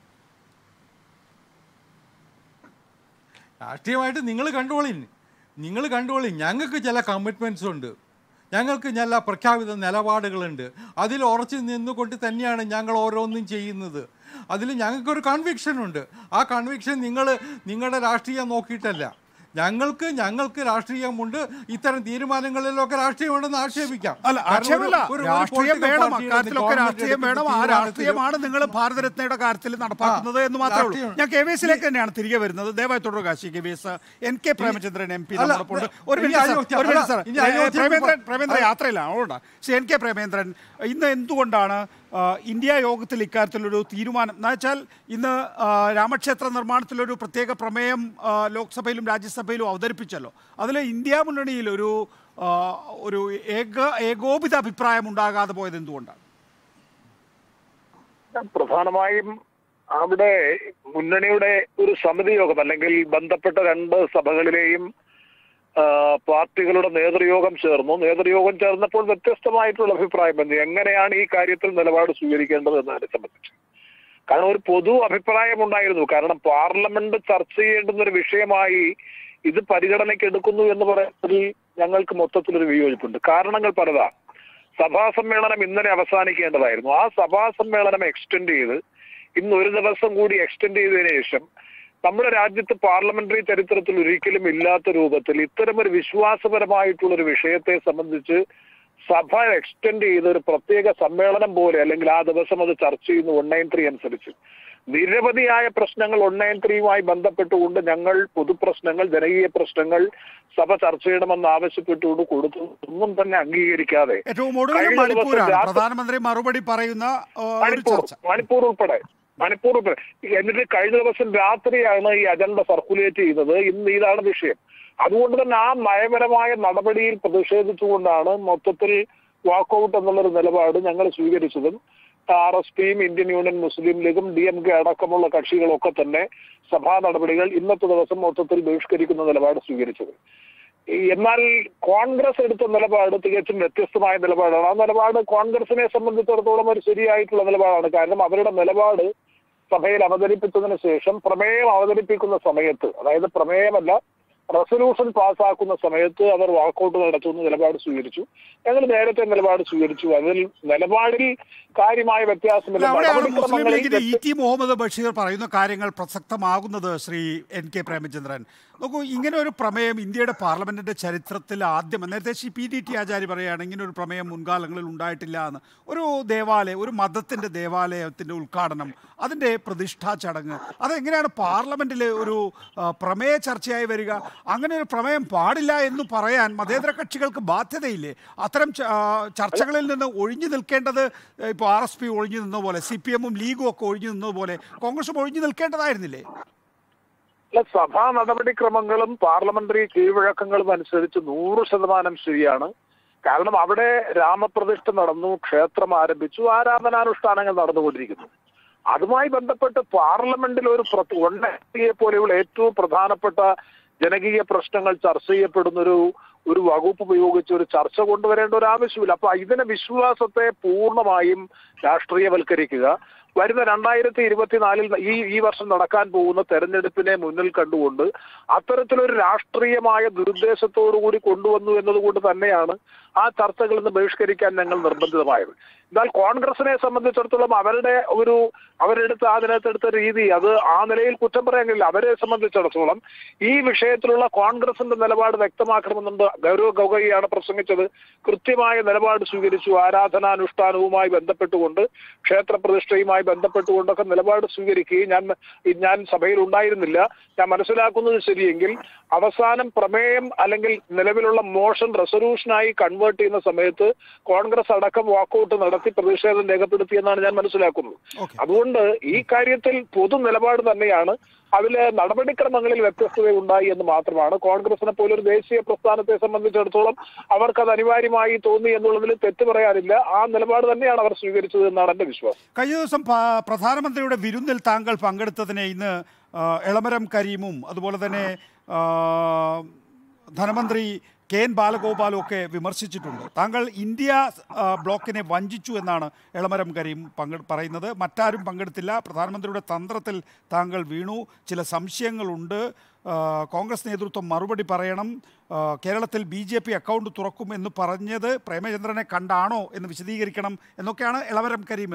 രാഷ്ട്രീയമായിട്ട് നിങ്ങൾ കണ്ടോളി നിങ്ങൾ കണ്ടോളി ഞങ്ങൾക്ക് ചില കമ്മിറ്റ്മെൻറ്റ്സ് ഉണ്ട് ഞങ്ങൾക്ക് ചില പ്രഖ്യാപിത നിലപാടുകളുണ്ട് അതിൽ ഉറച്ചു നിന്നുകൊണ്ട് തന്നെയാണ് ഞങ്ങൾ ഓരോന്നും ചെയ്യുന്നത് അതിൽ ഞങ്ങൾക്കൊരു കൺവിക്ഷൻ ഉണ്ട് ആ കൺവിക്ഷൻ നിങ്ങൾ നിങ്ങളുടെ രാഷ്ട്രീയം നോക്കിയിട്ടല്ല ഞങ്ങൾക്ക് ഞങ്ങൾക്ക് രാഷ്ട്രീയമുണ്ട് ഇത്തരം തീരുമാനങ്ങളിലൊക്കെ രാഷ്ട്രീയമുണ്ടെന്ന് ആക്ഷേപിക്കാം അല്ല കാരണം ഒരു- ആക്ഷേപമല്ല ഒരു- ഒരു രാഷ്ട്രീയം political വേണം party യുടെ അക്കാര്യത്തിലൊക്കെ government രാഷ്ട്രീയം എടുക്കുന്ന വേണം ആ തീരുമാനത്തിലും രാഷ്ട്രീയമാണ് നിങ്ങൾ ഭാരതരത്നയുടെ കാര്യത്തിൽ നടപ്പാക്കുന്നത് എന്ന് മാത്രമേ ഉള്ളൂ രാഷ്ട്രീയം- ഞാൻ കെ വി എസിലേക്ക് തന്നെയാണ് തിരികെ വരുന്നത് ദയവായി തുടരുക Shri K V S N K Premachandran M P അല്ല, നമ്മോടൊപ്പം ഉണ്ട്. ഒരു ഇനി മിനിറ്റ് സാർ, അയോധ്യ- ഒരു മിനിറ്റ് സാർ. അല്ല, ഇനി അയോധ്യ- പ്രേമേന്ദ്രൻ പ്രേമേന്ദ്രൻ അല്ല. യാത്രയിലാണ് അതുകൊണ്ടാണ് ശ്രീ എൻ കെ പ്രേമേന്ദ്രൻ ഇന്ന് എന്തുകൊണ്ടാണ് ആ, ഇന്ത്യ യോഗത്തിൽ ഇക്കാര്യത്തിലൊരു തീരുമാനം എന്ന് വെച്ചാൽ ഇന്ന് ആ, രാമക്ഷേത്ര നിർമ്മാണത്തിലൊരു പ്രത്യേക പ്രമേയം ആ, ലോക്സഭയിലും രാജ്യസഭയിലും അവതരിപ്പിച്ചല്ലോ അതിൽ ഇന്ത്യ മുന്നണിയിൽ ഒരു ആ, ഒരു ഏക ഏകോപിത അഭിപ്രായം ഉണ്ടാകാതെ പോയത് എന്തുകൊണ്ടാണ് പ്രധാനമായും അവിടെ മുന്നണിയുടെ ഒരു സമിതി യോഗം അല്ലെങ്കിൽ ബന്ധപ്പെട്ട രണ്ട് സഭകളിലെയും ആ, പാർട്ടികളുടെ നേതൃയോഗം ചേർന്നു നേതൃയോഗം ചേർന്നപ്പോൾ വ്യത്യസ്തമായിട്ടുള്ള അഭിപ്രായം വന്നു എങ്ങനെയാണ് ഈ കാര്യത്തിൽ നിലപാട് സ്വീകരിക്കേണ്ടത് എന്നതിനെ സംബന്ധിച്ച് കാരണം ഒരു പൊതു അഭിപ്രായം ഉണ്ടായിരുന്നു കാരണം പാർലമെന്റ് ചർച്ച ചെയ്യേണ്ടുന്ന ഒരു വിഷയമായി ഇത് പരിഗണനയ്ക്ക് എടുക്കുന്നു എന്ന് പറയുന്നതിൽ ഞങ്ങൾക്ക് മൊത്തത്തിലൊരു വിയോജിപ്പുണ്ട് കാരണങ്ങൾ പലതാണ് സഭാ സമ്മേളനം ഇന്നലെ അവസാനിക്കേണ്ടതായിരുന്നു ആ സഭാ സമ്മേളനം എക്സ്റ്റെൻഡ് ചെയ്ത് ഇന്ന് ഒരു ദിവസം കൂടി എക്സ്റ്റെൻഡ് ചെയ്തതിനു ശേഷം നമ്മുടെ രാജ്യത്ത് പാർലമെന്ററി ചരിത്രത്തിൽ ഒരിക്കലും ഇല്ലാത്ത രൂപത്തിൽ ഇത്തരമൊരു വിശ്വാസപരമായിട്ടുള്ള ഒരു വിഷയത്തെ സംബന്ധിച്ച് സഭ എക്സ്റ്റെൻഡ് ചെയ്ത ഒരു പ്രത്യേക സമ്മേളനം പോലെ അല്ലെങ്കിൽ ആ ദിവസം അത് ചർച്ച ചെയ്യുന്നു വൺ നയൻ ത്രീ അനുസരിച്ച് നിരവധിയായ പ്രശ്നങ്ങൾ വൺ നയൻ ത്രീയുമായി ബന്ധപ്പെട്ടുകൊണ്ട് ഞങ്ങൾ പൊതുപ്രശ്നങ്ങൾ ജനകീയ പ്രശ്നങ്ങൾ സഭ ചർച്ച ചെയ്യണമെന്ന് ആവശ്യപ്പെട്ടുകൊണ്ട് കൊടുത്തു ഒന്നും തന്നെ അംഗീകരിക്കാതെ ഏറ്റവും ഒടുവിൽ കഴിഞ്ഞ ദിവസം മണിപ്പൂരാണ് രാത്രി- പ്രധാനമന്ത്രി മറുപടി പറയുന്ന ആ, ഒരു മണിപ്പൂർ ചർച്ച മണിപ്പൂർ ഉൾപ്പെടെ മണിപ്പൂർ ഉൾപ്പെടെ എന്നിട്ട് കഴിഞ്ഞ ദിവസം രാത്രിയാണ് ഈ അജണ്ട സർക്കുലേറ്റ് ചെയ്തത് ഇന്ന് ഇതാണ് വിഷയം അതുകൊണ്ട് തന്നെ ആ നയപരമായ നടപടിയിൽ പ്രതിഷേധിച്ചുകൊണ്ടാണ് മൊത്തത്തിൽ വാക്കൌട്ട് എന്നുള്ളൊരു നിലപാട് ഞങ്ങൾ സ്വീകരിച്ചതും ആർ എസ് പിയും ഇന്ത്യൻ യൂണിയൻ മുസ്ലിം ലീഗും ഡി എം കെ അടക്കമുള്ള കക്ഷികളൊക്കെ തന്നെ സഭാ നടപടികൾ ഇന്നത്തെ ദിവസം മൊത്തത്തിൽ ബഹിഷ്കരിക്കുന്ന നിലപാട് സ്വീകരിച്ചത് ഈ എന്നാൽ കോൺഗ്രസ് എടുത്ത നിലപാട് തികച്ചും വ്യത്യസ്തമായ നിലപാടാണ് ആ നിലപാട് കോൺഗ്രസിനെ സംബന്ധിച്ചിടത്തോളം ഒരു ശരിയായിട്ടുള്ള നിലപാടാണ് കാരണം അവരുടെ നിലപാട് സഭയിൽ അവതരിപ്പിച്ചതിന് ശേഷം പ്രമേയം അവതരിപ്പിക്കുന്ന സമയത്ത് അതായത് പ്രമേയമല്ല റെസൊല്യൂഷൻ പാസ്സാക്കുന്ന സമയത്ത് അവർ വാക്കൗട്ട് നടത്തുന്ന നിലപാട് സ്വീകരിച്ചു ഞങ്ങൾ നേരത്തെ നിലപാട് സ്വീകരിച്ചു അതിൽ നിലപാടിൽ കാര്യമായ വ്യത്യാസമില്ല അല്ല, അവിടെയാണ് മുസ്ലിം നടപടിക്രമങ്ങളിൽ ലീഗിന്റെ ഇ ടി മുഹമ്മദ് ബഷീർ പറയുന്ന കാര്യങ്ങൾ പ്രസക്തമാകുന്നത് ശ്രീ എൻ കെ പ്രേമചന്ദ്രൻ നോക്കൂ ഇങ്ങനെ ഒരു പ്രമേയം ഇന്ത്യയുടെ പാർലമെന്റിന്റെ ചരിത്രത്തിൽ ആദ്യം നേരത്തെ Shri P D T Acharya പറയുകയാണ് ഇങ്ങനെ ഒരു പ്രമേയം മുൻകാലങ്ങളിൽ ഉണ്ടായിട്ടില്ല എന്ന് ഒരു ദേവാലയം ഒരു മതത്തിന്റെ ദേവാലയത്തിന്റെ ഉദ്ഘാടനം അതിന്റെ പ്രതിഷ്ഠാ ചടങ്ങ് അതെങ്ങനെയാണ് പാർലമെന്റിൽ ഒരു ആ, പ്രമേയ ചർച്ചയായി വരിക അങ്ങനെ ഒരു പ്രമേയം പാടില്ല എന്ന് പറയാൻ മതേതര കക്ഷികൾക്ക് ബാധ്യതയില്ലേ അത്തരം ച- ആ, ചർച്ചകളിൽ നിന്ന് ഒഴിഞ്ഞു നിൽക്കേണ്ടത് ഇപ്പോൾ ആർ എസ് പി ഒഴിഞ്ഞു നിന്ന പോലെ സി പി എമ്മും ലീഗും ഒക്കെ ഒഴിഞ്ഞു നിന്നതുപോലെ കോൺഗ്രസും ഒഴിഞ്ഞു നിൽക്കേണ്ടതായിരുന്നില്ലേ അല്ല സഭാ നടപടിക്രമങ്ങളും പാർലമെന്ററി കീഴ്വഴക്കങ്ങളും അനുസരിച്ച് നൂറ് ശതമാനം ശരിയാണ് കാരണം അവിടെ രാമപ്രതിഷ്ഠ നടന്നു ക്ഷേത്രം ആരംഭിച്ചു ആരാധനാനുഷ്ഠാനങ്ങൾ നടന്നുകൊണ്ടിരിക്കുന്നു അതുമായി ബന്ധപ്പെട്ട് പാർലമെന്റിൽ ഒരു ഉണ്ണയെ പോലെയുള്ള ഏറ്റവും പ്രധാനപ്പെട്ട ജനകീയ പ്രശ്നങ്ങൾ ചർച്ച ചെയ്യപ്പെടുന്ന ഒരു ഒരു വകുപ്പ് ഉപയോഗിച്ച് ഒരു ചർച്ച കൊണ്ടുവരേണ്ട ഒരു ആവശ്യമില്ല അപ്പൊ ഇതിനെ വിശ്വാസത്തെ പൂർണ്ണമായും രാഷ്ട്രീയവൽക്കരിക്കുക വരുന്ന രണ്ടായിരത്തി ഇരുപത്തിനാലിൽ ഈ ഈ വർഷം നടക്കാൻ പോകുന്ന തെരഞ്ഞെടുപ്പിനെ മുന്നിൽ കണ്ടുകൊണ്ട് അത്തരത്തിലൊരു രാഷ്ട്രീയമായ ദുരുദ്ദേശത്തോടു കൂടി കൊണ്ടുവന്നു എന്നതുകൊണ്ട് തന്നെയാണ് ആ ചർച്ചകളിൽ നിന്ന് ബഹിഷ്കരിക്കാൻ ഞങ്ങൾ നിർബന്ധിതമായത് എന്നാൽ കോൺഗ്രസിനെ സംബന്ധിച്ചിടത്തോളം അവരുടെ ഒരു അവരെടുത്ത അതിനകത്തെടുത്ത രീതി അത് ആ നിലയിൽ കുറ്റം പറയാൻ കഴിയില്ല അവരെ സംബന്ധിച്ചിടത്തോളം ഈ വിഷയത്തിലുള്ള കോൺഗ്രസിന്റെ നിലപാട് വ്യക്തമാക്കണമെന്നുണ്ട് ഗൗരവ് ഗൊഗോയിയാണ് പ്രസംഗിച്ചത് കൃത്യമായ നിലപാട് സ്വീകരിച്ചു ആരാധനാനുഷ്ഠാനവുമായി ബന്ധപ്പെട്ടുകൊണ്ട് ക്ഷേത്രപ്രതിഷ്ഠയുമായി ബന്ധപ്പെട്ടുകൊണ്ടൊക്കെ നിലപാട് സ്വീകരിക്കുകയും ഞാൻ ഞാൻ സഭയിൽ ഉണ്ടായിരുന്നില്ല ഞാൻ മനസ്സിലാക്കുന്നത് ശരിയെങ്കിൽ അവസാനം പ്രമേയം അല്ലെങ്കിൽ നിലവിലുള്ള മോഷൻ റെസൊല്യൂഷനായി കൺവേർട്ട് ചെയ്യുന്ന സമയത്ത് കോൺഗ്രസ് അടക്കം വാക്കൗട്ട് നടത്തി പ്രതിഷേധം രേഖപ്പെടുത്തിയെന്നാണ് ഞാൻ മനസ്സിലാക്കുന്നത് അതുകൊണ്ട് ഈ കാര്യത്തിൽ പൊതു നിലപാട് തന്നെയാണ് അതില് നടപടിക്രമങ്ങളിൽ വ്യത്യസ്തത ഉണ്ടായി എന്ന് മാത്രമാണ് കോൺഗ്രസിനെ പോലൊരു ദേശീയ പ്രസ്ഥാനത്തെ സംബന്ധിച്ചിടത്തോളം അവർക്ക് അത് അനിവാര്യമായി തോന്നി എന്നുള്ളതിൽ തെറ്റ് പറയാനില്ല ആ നിലപാട് തന്നെയാണ് അവർ സ്വീകരിച്ചത് എന്നാണ് എന്റെ വിശ്വാസം കഴിഞ്ഞ ദിവസം പ- പ്രധാനമന്ത്രിയുടെ വിരുന്നിൽ താങ്കൾ പങ്കെടുത്തതിനെ ഇന്ന് ആ, എളമരം കരീമും അതുപോലെ തന്നെ ആ, ധനമന്ത്രി കെ എൻ ബാലഗോപാലും ഒക്കെ വിമർശിച്ചിട്ടുണ്ട് താങ്കൾ ഇന്ത്യ ആ, ബ്ലോക്കിനെ വഞ്ചിച്ചു എന്നാണ് എളമരം കരീം പങ്കെ പറയുന്നത് മറ്റാരും പങ്കെടുത്തില്ല പ്രധാനമന്ത്രിയുടെ തന്ത്രത്തിൽ താങ്കൾ വീണു ചില സംശയങ്ങളുണ്ട് ആ, കോൺഗ്രസ് നേതൃത്വം മറുപടി പറയണം ആ, കേരളത്തിൽ ബി ജെ പി അക്കൗണ്ട് തുറക്കും എന്ന് പറഞ്ഞത് പ്രേമചന്ദ്രനെ കണ്ടാണോ എന്ന് വിശദീകരിക്കണം എന്നൊക്കെയാണ് എളമരം കരീം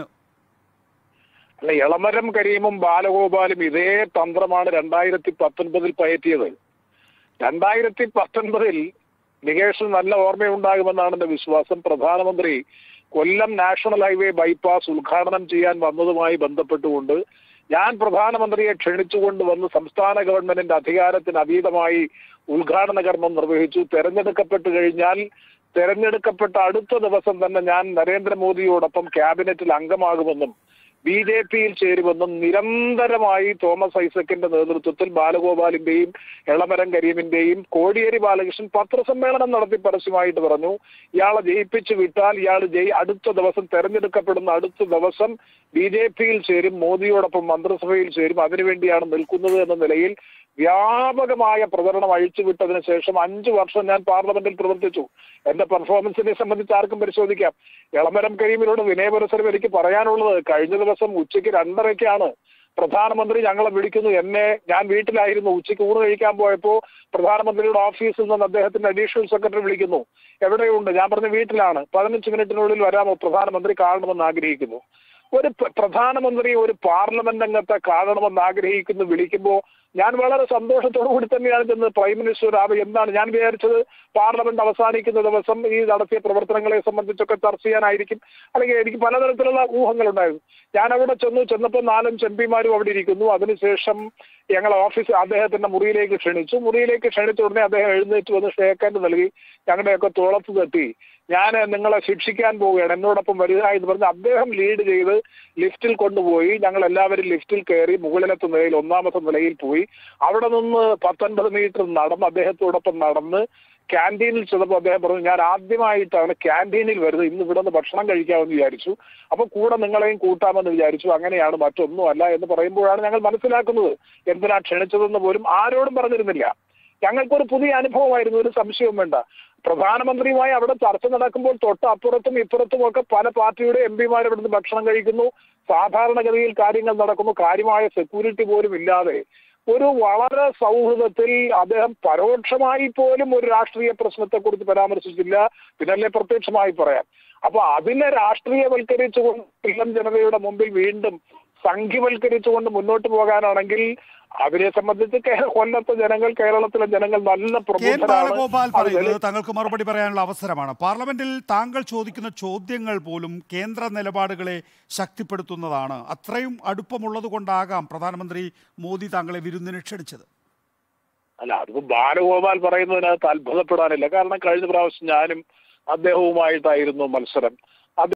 അല്ല ഇളമരം കരീമും ബാലഗോപാലും ഇതേ തന്ത്രമാണ് രണ്ടായിരത്തി പത്തൊൻപതിൽ പയറ്റിയത് രണ്ടായിരത്തി പത്തൊൻപതിൽ നികേഷിന് നല്ല ഓർമ്മയുണ്ടാകുമെന്നാണ് എന്റെ വിശ്വാസം പ്രധാനമന്ത്രി കൊല്ലം നാഷണൽ ഹൈവേ ബൈപ്പാസ് ഉദ്ഘാടനം ചെയ്യാൻ വന്നതുമായി ബന്ധപ്പെട്ടുകൊണ്ട് ഞാൻ പ്രധാനമന്ത്രിയെ ക്ഷണിച്ചുകൊണ്ട് വന്ന് സംസ്ഥാന ഗവൺമെന്റിന്റെ അധികാരത്തിന് അതീതമായി ഉദ്ഘാടന കർമ്മം നിർവഹിച്ചു തെരഞ്ഞെടുക്കപ്പെട്ടു കഴിഞ്ഞാൽ തെരഞ്ഞെടുക്കപ്പെട്ട അടുത്ത ദിവസം തന്നെ ഞാൻ നരേന്ദ്രമോദിയോടൊപ്പം ക്യാബിനറ്റിൽ അംഗമാകുമെന്നും ബി ജെ പിയിൽ ചേരുമെന്നും നിരന്തരമായി തോമസ് ഐസക്കിന്റെ നേതൃത്വത്തിൽ ബാലഗോപാലിന്റെയും എളമരം കരീമിന്റെയും കോടിയേരി ബാലകൃഷ്ണൻ പത്രസമ്മേളനം നടത്തി പരസ്യമായിട്ട് പറഞ്ഞു ഇയാളെ ജയിപ്പിച്ചു വിട്ടാൽ ഇയാൾ ജയി അടുത്ത ദിവസം തെരഞ്ഞെടുക്കപ്പെടുന്ന അടുത്ത ദിവസം ബി ജെ പിയിൽ ചേരും മോദിയോടൊപ്പം മന്ത്രിസഭയിൽ ചേരും അതിനുവേണ്ടിയാണ് നിൽക്കുന്നത് എന്ന നിലയിൽ വ്യാപകമായ പ്രചരണം അഴിച്ചുവിട്ടതിന് ശേഷം അഞ്ചു വർഷം ഞാൻ പാർലമെന്റിൽ പ്രവർത്തിച്ചു എന്റെ പെർഫോമൻസിനെ സംബന്ധിച്ച് ആർക്കും പരിശോധിക്കാം എളമരം കരീമിനോട് വിനയപുരസരം എനിക്ക് പറയാനുള്ളത് കഴിഞ്ഞ ദിവസം ഉച്ചയ്ക്ക് രണ്ടരയ്ക്കാണ് പ്രധാനമന്ത്രി ഞങ്ങളെ വിളിക്കുന്നു എന്നെ ഞാൻ വീട്ടിലായിരുന്നു ഉച്ചയ്ക്ക് ഊണ് കഴിക്കാൻ പോയപ്പോ പ്രധാനമന്ത്രിയുടെ ഓഫീസിൽ നിന്ന് അദ്ദേഹത്തിന്റെ അഡീഷണൽ സെക്രട്ടറി വിളിക്കുന്നു എവിടെയുണ്ട് ഞാൻ പറഞ്ഞ വീട്ടിലാണ് പതിനഞ്ച് മിനിറ്റിനുള്ളിൽ വരാമോ പ്രധാനമന്ത്രി കാണണമെന്ന് ആഗ്രഹിക്കുന്നു ഒരു പ്ര- പ്രധാനമന്ത്രി ഒരു പാർലമെന്റ് അംഗത്തെ കാണണമെന്ന് ആഗ്രഹിക്കുന്നു വിളിക്കുമ്പോൾ ഞാൻ വളരെ സന്തോഷത്തോടു കൂടി തന്നെയാണ് ചെന്ന് പ്രൈം മിനിസ്റ്റർ ആവ് എന്താണ് ഞാൻ വിചാരിച്ചത് പാർലമെന്റ് അവസാനിക്കുന്ന ദിവസം ഈ നടത്തിയ പ്രവർത്തനങ്ങളെ സംബന്ധിച്ചൊക്കെ ചർച്ച ചെയ്യാനായിരിക്കും അല്ലെങ്കിൽ എനിക്ക് പലതരത്തിലുള്ള ഊഹങ്ങളുണ്ടായിരുന്നു ഞാൻ അവിടെ ചെന്നു ചെന്നപ്പോൾ നാലഞ്ച് എം പിമാരും അവിടെ ഇരിക്കുന്നു അതിനുശേഷം ഞങ്ങൾ ഓഫീസ് അദ്ദേഹത്തിന്റെ മുറിയിലേക്ക് ക്ഷണിച്ചു മുറിയിലേക്ക് ക്ഷണിച്ച ഉടനെ അദ്ദേഹം എഴുന്നേറ്റ് വന്ന് ഷേക്കാൻഡ് നൽകി ഞങ്ങളുടെയൊക്കെ തോളത്ത് തട്ടി ഞാൻ നിങ്ങളെ ശിക്ഷിക്കാൻ പോവുകയാണ് എന്നോടൊപ്പം വരിക എന്ന് പറഞ്ഞ് അദ്ദേഹം ലീഡ് ചെയ്ത് ലിഫ്റ്റിൽ കൊണ്ടുപോയി ഞങ്ങൾ എല്ലാവരും ലിഫ്റ്റിൽ കയറി മുകളിലത്തെ നിലയിൽ ഒന്നാമത്തെ നിലയിൽ പോയി അവിടെ നിന്ന് പത്തൊൻപത് മീറ്റർ നടന്ന് അദ്ദേഹത്തോടൊപ്പം നടന്ന് ക്യാൻറ്റീനിൽ ചെന്നപ്പോൾ അദ്ദേഹം പറഞ്ഞു ഞാൻ ആദ്യമായിട്ടാണ് ക്യാൻറ്റീനിൽ വരുന്നത് ഇന്ന് ഇവിടെ നിന്ന് ഭക്ഷണം കഴിക്കാമെന്ന് വിചാരിച്ചു അപ്പൊ കൂടെ നിങ്ങളെയും കൂട്ടാമെന്ന് വിചാരിച്ചു അങ്ങനെയാണ് മറ്റൊന്നും അല്ല എന്ന് പറയുമ്പോഴാണ് ഞങ്ങൾ മനസ്സിലാക്കുന്നത് എന്തിനാ ക്ഷണിച്ചതെന്ന് പോലും ആരോടും പറഞ്ഞിരുന്നില്ല ഞങ്ങൾക്കൊരു പുതിയ അനുഭവമായിരുന്നു ഒരു സംശയവും വേണ്ട പ്രധാനമന്ത്രിയുമായി അവിടെ ചർച്ച നടക്കുമ്പോൾ തൊട്ട് അപ്പുറത്തും ഇപ്പുറത്തും ഒക്കെ പല പാർട്ടിയുടെ എം പിമാർ ഇവിടുന്ന് ഭക്ഷണം കഴിക്കുന്നു സാധാരണഗതിയിൽ കാര്യങ്ങൾ നടക്കുന്നു കാര്യമായ സെക്യൂരിറ്റി പോലും ഇല്ലാതെ ഒരു വളരെ സൗഹൃദത്തിൽ അദ്ദേഹം പരോക്ഷമായി പോലും ഒരു രാഷ്ട്രീയ പ്രശ്നത്തെ കുറിച്ച് പരാമർശിച്ചില്ല പിന്നല്ലേ പ്രത്യക്ഷമായി പറയാം അപ്പൊ അതിനെ രാഷ്ട്രീയവൽക്കരിച്ചുകൊണ്ട് ഇളം ജനതയുടെ മുമ്പിൽ വീണ്ടും സംഖ്യവൽക്കരിച്ചുകൊണ്ട് മുന്നോട്ട് പോകാനാണെങ്കിൽ അതിനെ സംബന്ധിച്ച് കേ- കൊല്ലത്തെ ജനങ്ങൾ കേരളത്തിലെ ജനങ്ങൾ നല്ല കെ എൻ ബാലഗോപാൽ പ്രബുദ്ധരാണ് അത് പറയുന്നത് താങ്കൾക്ക് മറുപടി പറയാനുള്ള അവസരമാണ് പാർലമെന്റിൽ താങ്കൾ ചോദിക്കുന്ന ചോദ്യങ്ങൾ പോലും കേന്ദ്ര നിലപാടുകളെ ശക്തിപ്പെടുത്തുന്നതാണ് അത്രയും അടുപ്പമുള്ളത് കൊണ്ടാകാം പ്രധാനമന്ത്രി മോദി താങ്കളെ വിരുന്നിന് ക്ഷണിച്ചത് അല്ല അതിപ്പോ ബാലഗോപാൽ പറയുന്നതിനകത്ത് അത്ഭുതപ്പെടാനില്ല കാരണം കഴിഞ്ഞ പ്രാവശ്യം ഞാനും അദ്ദേഹവുമായിട്ടായിരുന്നു മത്സരം അത്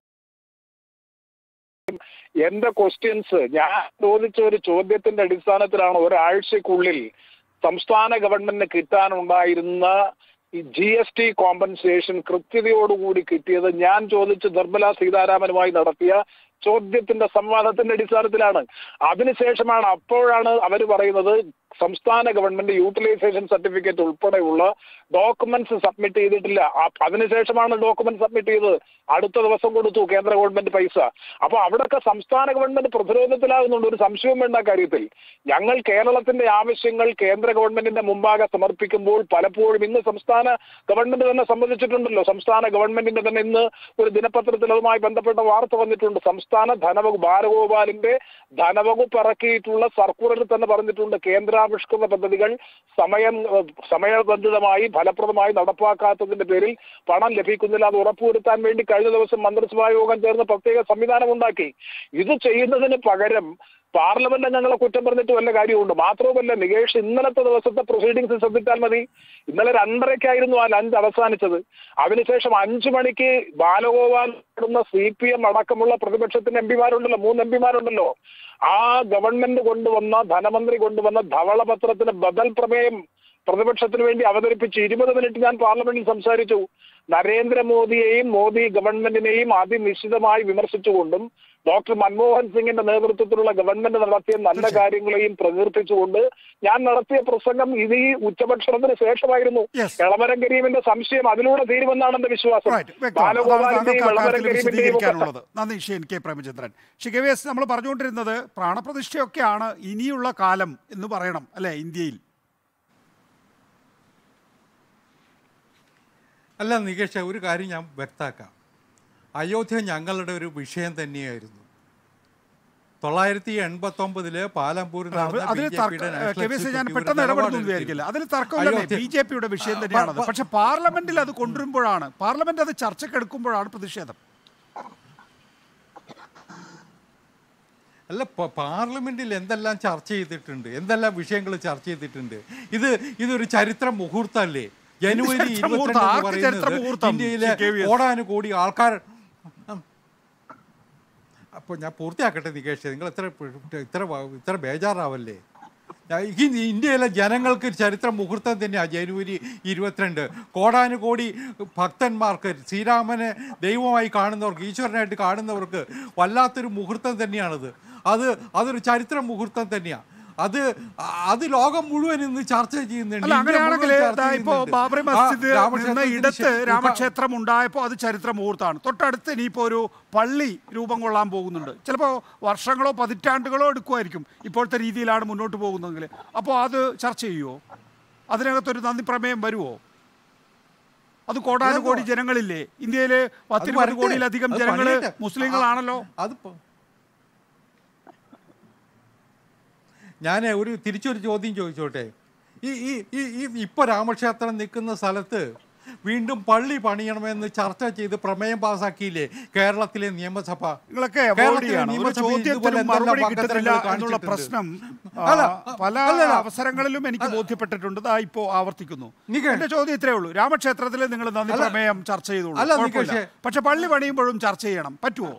എന്റെ ക്വസ്റ്റ്യൻസ് ഞാൻ ചോദിച്ച ഒരു ചോദ്യത്തിന്റെ അടിസ്ഥാനത്തിലാണ് ഒരാഴ്ചക്കുള്ളിൽ സംസ്ഥാന ഗവൺമെന്റിന് കിട്ടാനുണ്ടായിരുന്ന ഈ ജി എസ് ടി കോമ്പൻസേഷൻ കൃത്യതയോടുകൂടി കിട്ടിയത് ഞാൻ ചോദിച്ച് നിർമ്മല സീതാരാമനുമായി നടത്തിയ ചോദ്യത്തിന്റെ സംവാദത്തിന്റെ അടിസ്ഥാനത്തിലാണ് അതിനുശേഷമാണ് അപ്പോഴാണ് അവർ പറയുന്നത് സംസ്ഥാന ഗവൺമെന്റ് യൂട്ടിലൈസേഷൻ സർട്ടിഫിക്കറ്റ് ഉൾപ്പെടെയുള്ള ഡോക്യുമെന്റ്സ് സബ്മിറ്റ് ചെയ്തിട്ടില്ല ആ- അതിനുശേഷമാണ് ഡോക്യുമെന്റ് സബ്മിറ്റ് ചെയ്തത് അടുത്ത ദിവസം കൊടുത്തു കേന്ദ്ര ഗവൺമെന്റ് പൈസ അപ്പൊ അവിടൊക്കെ സംസ്ഥാന ഗവൺമെന്റ് പ്രതിരോധത്തിലാകുന്നുണ്ട് ഒരു സംശയവും വേണ്ട കാര്യത്തിൽ ഞങ്ങൾ കേരളത്തിന്റെ ആവശ്യങ്ങൾ കേന്ദ്ര ഗവൺമെന്റിന്റെ മുമ്പാകെ സമർപ്പിക്കുമ്പോൾ പലപ്പോഴും ഇന്ന് സംസ്ഥാന ഗവൺമെന്റ് തന്നെ സംബന്ധിച്ചിട്ടുണ്ടല്ലോ സംസ്ഥാന ഗവൺമെന്റിന്റെ തന്നെ ഇന്ന് ഒരു ദിനപത്രത്തിൽ അതുമായി ബന്ധപ്പെട്ട വാർത്ത വന്നിട്ടുണ്ട് സംസ്ഥാന ധനവകുപ്പ് ബാലഗോപാലിന്റെ ധനവകുപ്പ് ഇറക്കിയിട്ടുള്ള സർക്കുലറിൽ തന്നെ പറഞ്ഞിട്ടുണ്ട് കേന്ദ്രാവിഷ്കൃത പദ്ധതികൾ സമയം ഏഹ്, സമയബന്ധിതമായി ഫലപ്രദമായി നടപ്പാക്കാത്തതിന്റെ പേരിൽ പണം ലഭിക്കുന്നില്ല അത് ഉറപ്പുവരുത്താൻ വേണ്ടി കഴിഞ്ഞ ദിവസം മന്ത്രിസഭാ യോഗം ചേർന്ന് പ്രത്യേക സംവിധാനം ഉണ്ടാക്കി ഇത് ചെയ്യുന്നതിന് പകരം പാർലമെന്റ് അംഗങ്ങളെ കുറ്റം പറഞ്ഞിട്ട് വല്ല കാര്യമുണ്ട് മാത്രവുമല്ല നികേഷ് ഇന്നലത്തെ ദിവസത്തെ പ്രൊസീഡിങ്സ് ശ്രദ്ധിച്ചാൽ മതി ഇന്നലെ രണ്ടരയ്ക്കായിരുന്നു ആ ലഞ്ച് അവസാനിച്ചത് അതിനുശേഷം അഞ്ചു മണിക്ക് ബാലഗോപാൽ നടന്ന സി പി എം അടക്കമുള്ള പ്രതിപക്ഷത്തിന്റെ എം പിമാരുണ്ടല്ലോ മൂന്ന് എം പിമാരുണ്ടല്ലോ ആ ഗവൺമെന്റ് കൊണ്ടുവന്ന ധനമന്ത്രി കൊണ്ടുവന്ന ധവളപത്രത്തിന് ബദൽ പ്രമേയം പ്രതിപക്ഷത്തിന് വേണ്ടി അവതരിപ്പിച്ച് ഇരുപത് മിനിറ്റ് ഞാൻ പാർലമെന്റിൽ സംസാരിച്ചു നരേന്ദ്രമോദിയെയും മോദി ഗവൺമെന്റിനെയും അതിനിശ്ചിതമായി വിമർശിച്ചുകൊണ്ടും ഡോക്ടർ മൻമോഹൻ സിംഗിന്റെ നേതൃത്വത്തിലുള്ള ഗവൺമെന്റ് നടത്തിയ നല്ല കാര്യങ്ങളെയും പ്രകീർത്തിച്ചുകൊണ്ട് ഞാൻ നടത്തിയ പ്രസംഗം ഇത് ഈ ഉച്ചഭക്ഷണത്തിന് ശേഷമായിരുന്നു Yes. എളമരം കരീമിന്റെ സംശയം അതിലൂടെ തീരുമെന്നാണ് എന്റെ വിശ്വാസം Right, വ്യക്തമാണ്. അതാണ് ബാലഗോപാലിന്റെയും താങ്കൾക്ക് എളമരം അക്കാര്യത്തിൽ കരീമിന്റെയും ഒക്കെ വിശദീകരിക്കാനുള്ളത് നന്ദി ഷെയ്ൻ കെ പ്രേമചന്ദ്രൻ ഷിഗവേസ് നമ്മൾ പറഞ്ഞുകൊണ്ടിരുന്നത് പ്രാണപ്രതിഷ്ഠയൊക്കെയാണ് ഇനിയുള്ള കാലം എന്ന് പറയണം അല്ലെ ഇന്ത്യയിൽ അല്ല നികേഷ ഒരു കാര്യം ഞാൻ വ്യക്താക്കാം അയോധ്യ ഞങ്ങളുടെ ഒരു വിഷയം തന്നെയായിരുന്നു തൊള്ളായിരത്തി എൺപത്തി ഒമ്പതില് പാലംപൂരിൽ നടന്ന അതിൽ BJP തർക്ക യുടെ national കെ വി സി ഞാൻ executive പെട്ടെന്ന് ഒരു ഇടപെടുന്നു നിലപാടെടുത്തിരുന്നു. വിചാരിക്കില്ല അതിൽ തർക്കമില്ലല്ലേ അയോധ്യ- ബി ജെ പിയുടെ വിഷയം ആ, തന്നെയാണത് പ- പ- പക്ഷെ പാർലമെന്റിൽ അത് കൊണ്ടുവരുമ്പോഴാണ് പാർലമെന്റ് അത് ചർച്ചക്കെടുക്കുമ്പോഴാണ് പ്രതിഷേധം അല്ല പ- പാർലമെന്റിൽ എന്തെല്ലാം ചർച്ച ചെയ്തിട്ടുണ്ട് എന്തെല്ലാം വിഷയങ്ങൾ ചർച്ച ചെയ്തിട്ടുണ്ട് ഇത് ഇതൊരു ചരിത്ര മുഹൂർത്തമല്ലേ ജനുവരി ചരിത്ര മുഹൂർത്തം? ഇരുപത്തിരണ്ട് എന്ന് ആർക്ക് ചരിത്ര പറയുന്നത് മുഹൂർത്തം? ഇന്ത്യയിലെ ശ്രീ കെ വി എസ്? കോടാനുകോടി ആൾക്കാർ അപ്പോൾ ഞാൻ പൂർത്തിയാക്കട്ടെ നികേഷ് നിങ്ങൾ ഇത്ര ഇത്ര വ- ഇത്ര ബേജാറാവല്ലേ ഞാൻ- ഈ ഇന്ത്യയിലെ ജനങ്ങൾക്ക് ചരിത്ര മുഹൂർത്തം തന്നെയാണ് ജനുവരി ഇരുപത്തിരണ്ട് കോടാനുകോടി ഭക്തന്മാർക്ക് ശ്രീരാമനെ ദൈവമായി കാണുന്നവർക്ക് ഈശ്വരനായിട്ട് കാണുന്നവർക്ക് വല്ലാത്തൊരു മുഹൂർത്തം തന്നെയാണത് അത് അതൊരു ചരിത്ര മുഹൂർത്തം തന്നെയാണ് അത് അത് ലോകം മുഴുവൻ ഇന്ന് ചർച്ച ചെയ്യുന്നുണ്ട് അല്ല ഇന്ത്യ അങ്ങനെയാണെങ്കിൽ മുഴുവൻ ചർച്ച ദാ ഇപ്പോ ചെയ്യുന്നുണ്ട്. ബാബറി ആ മസ്ജിദ് നിന്ന രാമക്ഷേത്രത്തിന് ഇടത്ത് ശേ- രാമക്ഷേത്രം ഉണ്ടായപ്പോൾ അത് ചരിത്ര മുഹൂർത്തമാണ് തൊട്ടടുത്ത് ഇനിയിപ്പോൾ ഒരു പള്ളി രൂപം കൊള്ളാൻ പോകുന്നുണ്ട് ചിലപ്പോൾ വർഷങ്ങളോ പതിറ്റാണ്ടുകളോ എടുക്കുമായിരിക്കും ഇപ്പോഴത്തെ രീതിയിലാണ് മുന്നോട്ട് പോകുന്നതെങ്കിൽ അപ്പോൾ അത് ചർച്ച ചെയ്യുമോ അതിനകത്തൊരു നന്ദി പ്രമേയം വരുമോ അത് കോടാനുകോടി ജനങ്ങളില്ലേ ഇന്ത്യയിലെ അത് പത്തിരുപത് വരട്ടെ. കോടിയിലധികം അത് ജനങ്ങൾ പണിയട്ടെ. മുസ്ലിങ്ങളാണല്ലോ അതിപ്പോ ഞാൻ ഒരു തിരിച്ചൊരു ചോദ്യം ചോദിച്ചോട്ടെ ഈ ഈ ഈ ഈ ഇപ്പോൾ രാമക്ഷേത്രം നിൽക്കുന്ന സ്ഥലത്ത് വീണ്ടും പള്ളി പണിയണമെന്ന് ചർച്ച ചെയ്ത് പ്രമേയം പാസാക്കിയില്ലേ കേരളത്തിലെ നിയമസഭ നിങ്ങളൊക്കെ avoid കേരളത്തിലെ ചെയ്യാണ്. ഒരു നിയമസഭയിൽ ഇതുപോലെ ചോദ്യത്തിനും എന്തെല്ലാം മറുപടി വാഗ്ദത്തങ്ങൾ കിട്ടുന്നില്ല എന്നുള്ള കാണിച്ചിട്ടുണ്ട്? പ്രശ്നം ആ, അല്ല, പല അല്ലല്ല. അവസരങ്ങളിലും എനിക്ക് ബോധ്യപ്പെട്ടിട്ടുണ്ട് ദാ ഇപ്പോ ആവർത്തിക്കുന്നു നികേ- എന്റെ ചോദ്യം ഇത്രേ ഉള്ളൂ രാമക്ഷേത്രത്തിൽ നിങ്ങൾ നന്ദി അല്ല, പ്രമേയം ചർച്ച ചെയ്തോളൂ അല്ല, കുഴപ്പമില്ല. നികേഷേ. പക്ഷെ പള്ളി പണിയുമ്പോഴും ചർച്ച ചെയ്യണം പറ്റുമോ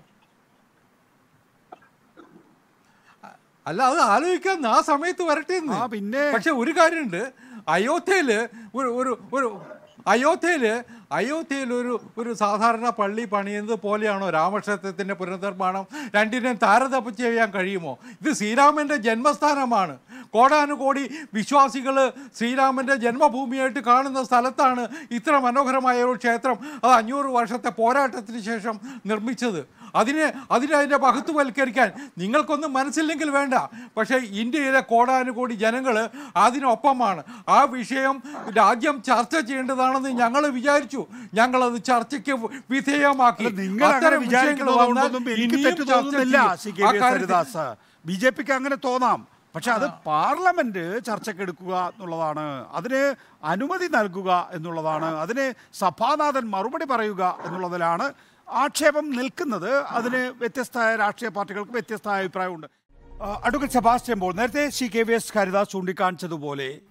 അല്ല അത് ആലോചിക്കാൻ ആ സമയത്ത് വരട്ടെ എന്ന്. ആ, പിന്നെ? പക്ഷെ ഒരു കാര്യമുണ്ട് അയോധ്യയില് ഒരു ഒരു ഒരു അയോധ്യയില് അയോധ്യയിൽ ഒരു ഒരു സാധാരണ പള്ളി പണിയുന്നത് പോലെയാണോ രാമക്ഷേത്രത്തിന്റെ പുനർനിർമ്മാണം രണ്ടിനെയും താരതമ്യം ചെയ്യാൻ കഴിയുമോ ഇത് ശ്രീരാമന്റെ ജന്മസ്ഥാനമാണ് കോടാനുകോടി വിശ്വാസികൾ ശ്രീരാമന്റെ ജന്മഭൂമിയായിട്ട് കാണുന്ന സ്ഥലത്താണ് ഇത്ര മനോഹരമായ ഒരു ക്ഷേത്രം അത് അഞ്ഞൂറ് വർഷത്തെ പോരാട്ടത്തിന് ശേഷം നിർമ്മിച്ചത് അതിനെ അതിനെ അതിൻ്റെ മഹത്വവൽക്കരിക്കാൻ നിങ്ങൾക്കൊന്നും മനസ്സില്ലെങ്കിൽ വേണ്ട പക്ഷേ ഇന്ത്യയിലെ കോടാനുകോടി ജനങ്ങൾ അതിനൊപ്പമാണ് ആ വിഷയം രാജ്യം ചർച്ച ചെയ്യേണ്ടതാണെന്ന് ഞങ്ങൾ വിചാരിച്ചു ഞങ്ങളത് ചർച്ചയ്ക്ക് വിധേയമാക്കി അല്ല, നിങ്ങൾ അങ്ങനെ അത്തരം വിഷയങ്ങൾ വിചാരിക്കുന്നത് വന്നാൽ കൊണ്ടൊന്നും എനിക്ക് ഇനിയും തെറ്റ് ചർച്ച തോന്നുന്നില്ല ചെയ്യും. ശ്രീ കെ ആ വി എസ് കാര്യത്തിൽ- ഹരിദാസ് ബി ജെ പിക്ക് അങ്ങനെ തോന്നാം പക്ഷെ അത് പാർലമെന്റ് ചർച്ചക്കെടുക്കുക എന്നുള്ളതാണ് അതിന് അനുമതി നൽകുക എന്നുള്ളതാണ് അതിന് സഭാനാഥൻ മറുപടി പറയുക എന്നുള്ളതിലാണ് ആക്ഷേപം നിൽക്കുന്നത് അതിന് വ്യത്യസ്തമായ രാഷ്ട്രീയ പാർട്ടികൾക്ക് വ്യത്യസ്തമായ അഭിപ്രായമുണ്ട് ആ, അഡ്വക്കേറ്റ് സെബാസ്റ്റ്യൻ പോൾ നേരത്തെ Shri K V S Haridas ചൂണ്ടിക്കാണിച്ചതുപോലെ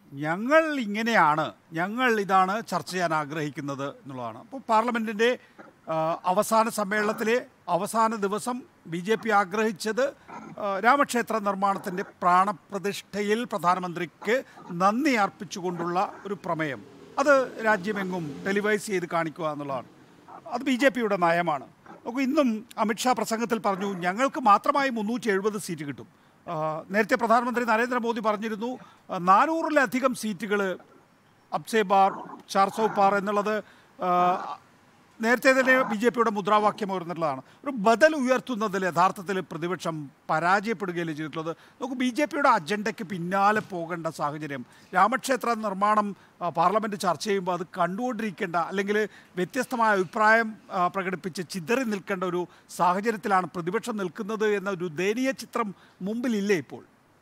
ഞങ്ങൾ ഇങ്ങനെയാണ് ഞങ്ങൾ ഇതാണ് ചർച്ച ചെയ്യാൻ ആഗ്രഹിക്കുന്നത് എന്നുള്ളതാണ് അപ്പോൾ പാർലമെൻറ്റിൻ്റെ അവസാന സമ്മേളനത്തിലെ അവസാന ദിവസം ബി ജെ പി ആഗ്രഹിച്ചത് ആ, രാമക്ഷേത്ര നിർമ്മാണത്തിൻ്റെ പ്രാണപ്രതിഷ്ഠയിൽ പ്രധാനമന്ത്രിക്ക് നന്ദി അർപ്പിച്ചുകൊണ്ടുള്ള ഒരു പ്രമേയം അത് രാജ്യമെങ്ങും ടെലിവൈസ് ചെയ്ത് കാണിക്കുക എന്നുള്ളതാണ് അത് ബി ജെ പിയുടെ നയമാണ് നോക്കൂ ഇന്നും അമിത്ഷാ പ്രസംഗത്തിൽ പറഞ്ഞു ഞങ്ങൾക്ക് മാത്രമായി മുന്നൂറ്റി എഴുപത് സീറ്റ് കിട്ടും ആ, നേരത്തെ പ്രധാനമന്ത്രി നരേന്ദ്രമോദി പറഞ്ഞിരുന്നു ആ, നാനൂറിലധികം സീറ്റുകൾ അബ്സേ ബാർ ചാർസോ പാർ എന്നുള്ളത് ആ, നേരത്തെ തന്നെ ബി ജെ പിയുടെ മുദ്രാവാക്യം ഉയർന്നിട്ടുള്ളതാണ് ഒരു ബദൽ ഉയർത്തുന്നതിൽ യഥാർത്ഥത്തിൽ പ്രതിപക്ഷം പരാജയപ്പെടുകയല്ലേ ചെയ്തിട്ടുള്ളത് നമുക്ക് ബി ജെ പിയുടെ അജണ്ടയ്ക്ക് പിന്നാലെ പോകേണ്ട സാഹചര്യം രാമക്ഷേത്ര നിർമ്മാണം ആ, പാർലമെൻറ്റ് ചർച്ച ചെയ്യുമ്പോൾ അത് കണ്ടുകൊണ്ടിരിക്കേണ്ട അല്ലെങ്കിൽ വ്യത്യസ്തമായ അഭിപ്രായം ആ, പ്രകടിപ്പിച്ച് ചിതറി നിൽക്കേണ്ട ഒരു സാഹചര്യത്തിലാണ് പ്രതിപക്ഷം നിൽക്കുന്നത് എന്ന ഒരു ദയനീയ ചിത്രം മുമ്പിലില്ലേ ഇപ്പോൾ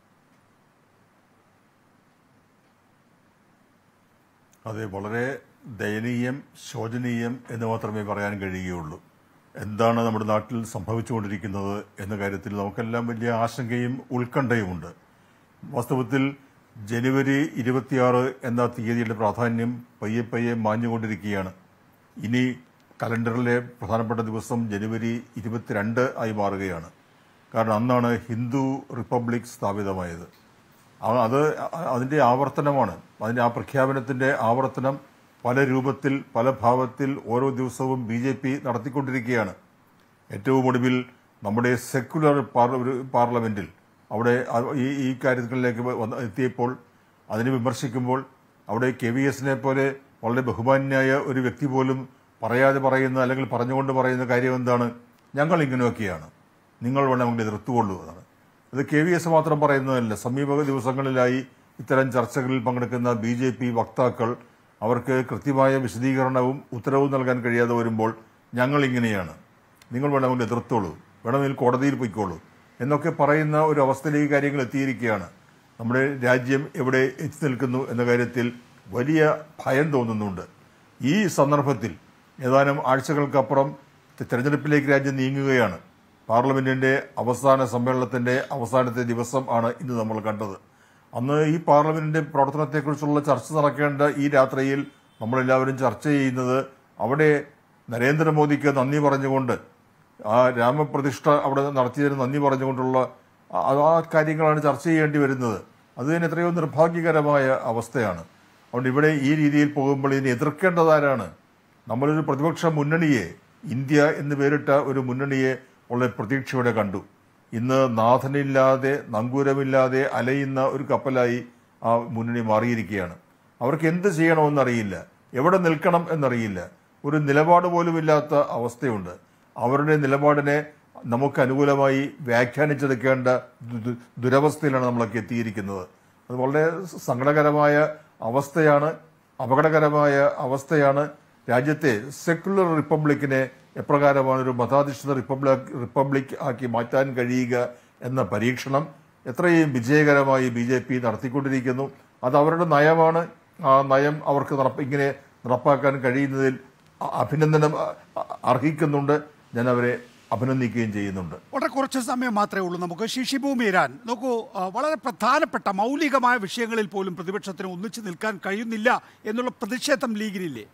അതെ വളരെ ദയനീയം ശോചനീയം എന്ന് മാത്രമേ പറയാൻ കഴിയുകയുള്ളൂ എന്താണ് നമ്മുടെ നാട്ടിൽ സംഭവിച്ചുകൊണ്ടിരിക്കുന്നത് എന്ന കാര്യത്തിൽ നമുക്കെല്ലാം വലിയ ആശങ്കയും ഉത്കണ്ഠയുമുണ്ട് വാസ്തവത്തിൽ ജനുവരി ഇരുപത്തിയാറ് എന്ന തീയതിയുടെ പ്രാധാന്യം പയ്യെ പയ്യെ മാഞ്ഞുകൊണ്ടിരിക്കുകയാണ് ഇനി കലണ്ടറിലെ പ്രധാനപ്പെട്ട ദിവസം ജനുവരി ഇരുപത്തിരണ്ട് ആയി മാറുകയാണ് കാരണം അന്നാണ് ഹിന്ദു റിപ്പബ്ലിക് സ്ഥാപിതമായത് ആ- അത് അ- അതിന്റെ ആവർത്തനമാണ് അതിന്റെ ആ പ്രഖ്യാപനത്തിന്റെ ആവർത്തനം പല രൂപത്തിൽ പല ഭാവത്തിൽ ഓരോ ദിവസവും ബി ജെ പി നടത്തിക്കൊണ്ടിരിക്കുകയാണ് ഏറ്റവും ഒടുവിൽ നമ്മുടെ സെക്കുലർ പാർല- ഒരു പാർലമെന്റിൽ അവിടെ അ- ഈ ഈ കാര്യങ്ങളിലേക്ക് വന്ന് എത്തിയപ്പോൾ അതിനെ വിമർശിക്കുമ്പോൾ അവിടെ കെ വി എസിനെ പോലെ വളരെ ബഹുമാന്യായ ഒരു വ്യക്തി പോലും പറയാതെ പറയുന്ന അല്ലെങ്കിൽ പറഞ്ഞുകൊണ്ട് പറയുന്ന കാര്യം എന്താണ് ഞങ്ങൾ ഇങ്ങനെയൊക്കെയാണ് നിങ്ങൾ വേണമെങ്കിൽ എതിർത്തുകൊള്ളൂ എന്നാണ് ഇത് കെ വി എസ് മാത്രം പറയുന്നതല്ല സമീപ ദിവസങ്ങളിലായി ഇത്തരം ചർച്ചകളിൽ പങ്കെടുക്കുന്ന ബി ജെ പി വക്താക്കൾ അവർക്ക് കൃത്യമായ വിശദീകരണവും ഉത്തരവും നൽകാൻ കഴിയാതെ വരുമ്പോൾ ഞങ്ങൾ ഇങ്ങനെയാണ് നിങ്ങൾ വേണമെങ്കിൽ എതിർത്തോളൂ വേണമെങ്കിൽ കോടതിയിൽ പൊയ്ക്കോളൂ എന്നൊക്കെ പറയുന്ന ഒരു അവസ്ഥയിലേക്ക് കാര്യങ്ങൾ എത്തിയിരിക്കുകയാണ് നമ്മുടെ രാജ്യം എവിടെ എത്തി നിൽക്കുന്നു എന്ന കാര്യത്തിൽ വലിയ ഭയം തോന്നുന്നുണ്ട് ഈ സന്ദർഭത്തിൽ ഏതാനും ആഴ്ചകൾക്കപ്പുറം തെ- തെരഞ്ഞെടുപ്പിലേക്ക് രാജ്യം നീങ്ങുകയാണ് പാർലമെന്റിന്റെ അവസാന സമ്മേളനത്തിന്റെ അവസാനത്തെ ദിവസം ആണ് ഇന്ന് നമ്മൾ കണ്ടത് അന്ന് ഈ പാർലമെന്റിന്റെ പ്രവർത്തനത്തെക്കുറിച്ചുള്ള ചർച്ച നടക്കേണ്ട ഈ രാത്രിയിൽ നമ്മളെല്ലാവരും ചർച്ച ചെയ്യുന്നത് അവിടെ നരേന്ദ്രമോദിക്ക് നന്ദി പറഞ്ഞുകൊണ്ട് ആ രാമപ്രതിഷ്ഠ അവിടെ നടത്തിയതിന് നന്ദി പറഞ്ഞുകൊണ്ടുള്ള ആ- ആ കാര്യങ്ങളാണ് ചർച്ച ചെയ്യേണ്ടി വരുന്നത് അത് തന്നെ എത്രയോ നിർഭാഗ്യകരമായ അവസ്ഥയാണ് അതുകൊണ്ട് ഇവിടെ ഈ രീതിയിൽ പോകുമ്പോൾ ഇതിനെ എതിർക്കേണ്ടതാരാണ് നമ്മളൊരു പ്രതിപക്ഷ മുന്നണിയെ ഇന്ത്യ എന്ന് പേരിട്ട ഒരു മുന്നണിയെ വളരെ പ്രതീക്ഷയോടെ കണ്ടു ഇന്ന് നാഥനില്ലാതെ നങ്കൂരമില്ലാതെ അലയുന്ന ഒരു കപ്പലായി ആ മുന്നണി മാറിയിരിക്കുകയാണ് അവർക്ക് എന്ത് ചെയ്യണമെന്നറിയില്ല എവിടെ നിൽക്കണം എന്നറിയില്ല ഒരു നിലപാട് പോലുമില്ലാത്ത അവസ്ഥയുണ്ട് അവരുടെ നിലപാടിനെ നമുക്ക് അനുകൂലമായി വ്യാഖ്യാനിച്ചെടുക്കേണ്ട ദു- ദു- ദുരവസ്ഥയിലാണ് നമ്മളൊക്കെ എത്തിയിരിക്കുന്നത് അത് വളരെ സങ്കടകരമായ അവസ്ഥയാണ് അപകടകരമായ അവസ്ഥയാണ് രാജ്യത്തെ സെക്കുലർ റിപ്പബ്ലിക്കിനെ എപ്രകാരമാണ് ഒരു മതാധിഷ്ഠിത റിപ്പബ്ലിക് റിപ്പബ്ലിക് ആക്കി മാറ്റാൻ കഴിയുക എന്ന പരീക്ഷണം എത്രയും വിജയകരമായി ബി ജെ പി നടത്തിക്കൊണ്ടിരിക്കുന്നു അത് അവരുടെ നയമാണ് ആ നയം അവർക്ക് നടപ്പ ഇങ്ങനെ നടപ്പാക്കാൻ കഴിയുന്നതിൽ അ- അഭിനന്ദനം അ- അ- അർഹിക്കുന്നുണ്ട് ഞാൻ അവരെ അഭിനന്ദിക്കുകയും ചെയ്യുന്നുണ്ട് വളരെ കുറച്ച് സമയം മാത്രമേ ഉള്ളൂ നമുക്ക് ശിശിബു മീരാൻ നോക്കൂ ആ, വളരെ പ്രധാനപ്പെട്ട മൗലികമായ വിഷയങ്ങളിൽ പോലും പ്രതിപക്ഷത്തിന് ഒന്നിച്ചു നിൽക്കാൻ കഴിയുന്നില്ല എന്നുള്ള പ്രതിഷേധം ലീഗിനില്ലേ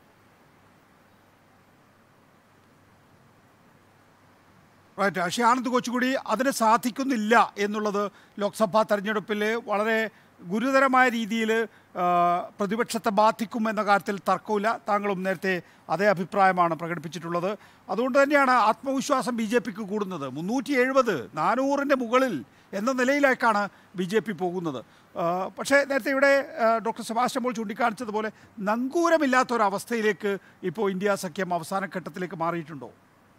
റൈറ്റ് പക്ഷേ ആനന്ദ് കൊച്ചുകൂടി അതിന് സാധിക്കുന്നില്ല എന്നുള്ളത് ലോക്സഭാ തെരഞ്ഞെടുപ്പിൽ വളരെ ഗുരുതരമായ രീതിയിൽ ആ, പ്രതിപക്ഷത്തെ ബാധിക്കും എന്ന കാര്യത്തിൽ തർക്കമില്ല താങ്കളും നേരത്തെ അതേ അഭിപ്രായമാണ് പ്രകടിപ്പിച്ചിട്ടുള്ളത് അതുകൊണ്ട് തന്നെയാണ് ആത്മവിശ്വാസം ബി ജെ പിക്ക് കൂടുന്നത് മുന്നൂറ്റി എഴുപത് നാനൂറിൻ്റെ മുകളിൽ എന്ന നിലയിലേക്കാണ് ബി ജെ പി പോകുന്നത് ആ, പക്ഷേ നേരത്തെ ഇവിടെ ആ, ഡോക്ടർ സെബാസ്റ്റ്യൻ പോൾ ചൂണ്ടിക്കാണിച്ചതുപോലെ നങ്കൂരമില്ലാത്ത ഒരു അവസ്ഥയിലേക്ക് ഇപ്പോൾ ഇന്ത്യ സഖ്യം അവസാന ഘട്ടത്തിലേക്ക് മാറിയിട്ടുണ്ടോ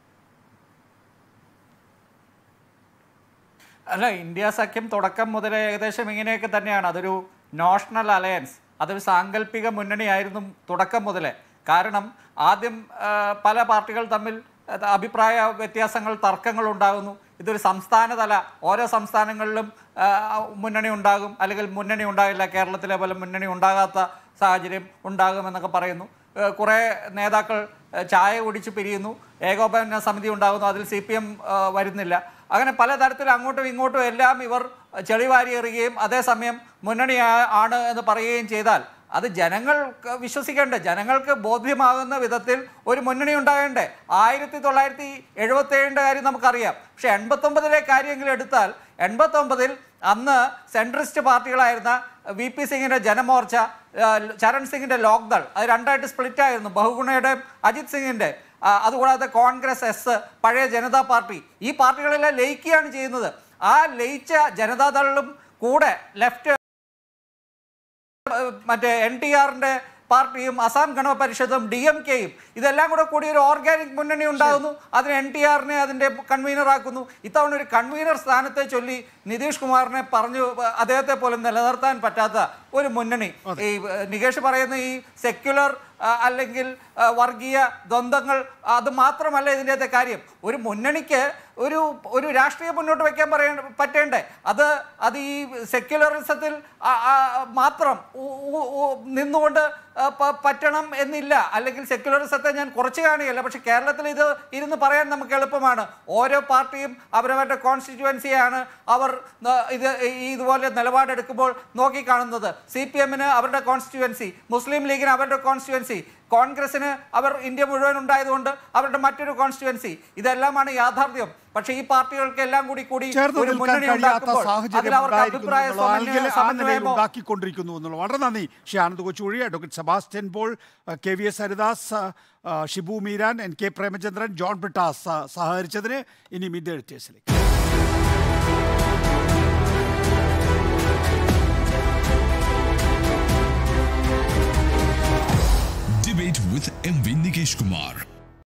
അല്ല ഇന്ത്യ സഖ്യം തുടക്കം മുതലേ ഏകദേശം ഇങ്ങനെയൊക്കെ തന്നെയാണ് അതൊരു നോഷണൽ അലയൻസ് അതൊരു സാങ്കല്പിക മുന്നണിയായിരുന്നു തുടക്കം മുതലേ കാരണം ആദ്യം ആ, പല പാർട്ടികൾ തമ്മിൽ അത് അഭിപ്രായ വ്യത്യാസങ്ങൾ തർക്കങ്ങൾ ഉണ്ടാകുന്നു ഇതൊരു സംസ്ഥാനതല ഓരോ സംസ്ഥാനങ്ങളിലും ആ, മുന്നണി ഉണ്ടാകും അല്ലെങ്കിൽ മുന്നണി ഉണ്ടാകില്ല കേരളത്തിലെ പോലെ മുന്നണി ഉണ്ടാകാത്ത സാഹചര്യം ഉണ്ടാകുമെന്നൊക്കെ പറയുന്നു ഏഹ് കുറേ നേതാക്കൾ ഏഹ്, ചായ കുടിച്ച് പിരിയുന്നു ഏകോപന സമിതി ഉണ്ടാകുന്നു അതിൽ സി പി എം വരുന്നില്ല അങ്ങനെ പലതരത്തിൽ അങ്ങോട്ടും ഇങ്ങോട്ടും എല്ലാം ഇവർ ചെളിവാരി എറിയുകയും അതേസമയം മുന്നണി ആ- ആണ് എന്ന് പറയുകയും ചെയ്താൽ അത് ജനങ്ങൾ വിശ്വസിക്കേണ്ടേ ജനങ്ങൾക്ക് ബോധ്യമാകുന്ന വിധത്തിൽ ഒരു മുന്നണി ഉണ്ടാകേണ്ടേ ആയിരത്തി തൊള്ളായിരത്തി എഴുപത്തി ഏഴിൻ്റെ കാര്യം നമുക്കറിയാം പക്ഷെ എൺപത്തൊമ്പതിലെ കാര്യമെങ്കിലും എടുത്താൽ എൺപത്തൊമ്പതിൽ അന്ന് സെൻട്രിസ്റ്റ് പാർട്ടികളായിരുന്ന വി പി സിംഗിൻ്റെ ജനമോർച്ച ആ, ചരൺ സിംഗിൻ്റെ ലോക്ദൾ അത് രണ്ടായിട്ട് സ്പ്ലിറ്റ് ആയിരുന്നു ബഹുഗുണയുടെ അജിത് സിംഗിൻ്റെ ആ, അതുകൂടാതെ കോൺഗ്രസ് എസ് പഴയ ജനതാ പാർട്ടി ഈ പാർട്ടികളെല്ലാം ലയിക്കുകയാണ് ചെയ്യുന്നത് ആ ലയിച്ച ജനതാദളും കൂടെ ലെഫ്റ്റ് മറ്റേ എൻ ടി ആറിന്റെ പാർട്ടിയും അസാം ഗണ പരിഷത്തും ഡി എം കെയും ഇതെല്ലാം കൂടെ കൂടി ഒരു ഓർഗാനിക് മുന്നണി ഉണ്ടാകുന്നു അതിന് എൻ ടി ആറിനെ അതിന്റെ കൺവീനർ ആക്കുന്നു ഇത്തവണ ഒരു കൺവീനർ സ്ഥാനത്തെ ചൊല്ലി നിതീഷ് കുമാറിനെ പറഞ്ഞു അദ്ദേഹത്തെ പോലും നിലനിർത്താൻ പറ്റാത്ത ഒരു മുന്നണി ഈ ഏഹ്, നികേഷ് പറയുന്ന ഈ സെക്യുലർ അല്ലെങ്കിൽ ആ, വർഗീയ ദ്വന്ദ്ങ്ങൾ അത് മാത്രമല്ല ഇതിൻ്റെ കാര്യം ഒരു മുന്നണിക്ക് ഒരു ഒരു രാഷ്ട്രീയം മുന്നോട്ട് വെക്കാൻ പറയ പറ്റേണ്ടേ അത് അത് ഈ സെക്യുലറിസത്തിൽ ആ- ആ- മാത്രം ഊ- ഊ- ഊ- നിന്നുകൊണ്ട് ആ, പ- പറ്റണം എന്നില്ല അല്ലെങ്കിൽ സെക്യുലറിസത്തെ ഞാൻ കുറച്ച് കാണുകയല്ല പക്ഷെ കേരളത്തിൽ ഇത് ഇരുന്ന് പറയാൻ നമുക്ക് എളുപ്പമാണ് ഓരോ പാർട്ടിയും അവരവരുടെ കോൺസ്റ്റിറ്റ്യുവൻസിയാണ് അവർ ന- ഇത് ഈ ഇതുപോലെ നിലപാടെടുക്കുമ്പോൾ നോക്കിക്കാണുന്നത് സി പി എമ്മിന് അവരുടെ കോൺസ്റ്റിറ്റ്യുവൻസി മുസ്ലിം ലീഗിന് അവരുടെ കോൺസ്റ്റിറ്റ്യുവൻസി കോൺഗ്രസിന് അവർ ഇന്ത്യ മുഴുവൻ ഉണ്ടായതുകൊണ്ട് അവരുടെ മറ്റൊരു കോൺസ്റ്റിറ്റ്യുവൻസി ഇതെല്ലാമാണ് യാഥാർത്ഥ്യം പക്ഷേ ഈ പാർട്ടികൾക്ക് എല്ലാം കൂടി കൂടി ചേർന്ന് ഒരു നിൽക്കാൻ മുന്നണി കഴിയാത്ത ഉണ്ടാക്കുമ്പോൾ സാഹചര്യം അതിൽ അവർക്ക് ഉണ്ടായിരിക്കുന്നു അഭിപ്രായ എന്നുള്ള സമന്വയ- ആളുകളെ ആ നിലയിൽ സമന്വയമോ ഉണ്ടാക്കിക്കൊണ്ടിരിക്കുന്നു എന്നുള്ള വളരെ നന്ദി ശ്രീ ആനന്ദ് കൊച്ചുകുഴി അഡ്വക്കേറ്റ് സെബാസ്റ്റ്യൻ പോൾ അഹ് കെ വി എസ് ഹരിദാസ് അഹ് ഷിബു മീരാൻ എൻ കെ പ്രേമചന്ദ്രൻ ജോൺ ബ്രിട്ടാസ് സഹ- സഹകരിച്ചതിന് ഇനി മിഡ് എഡിറ്റേഴ്സിലേക്ക്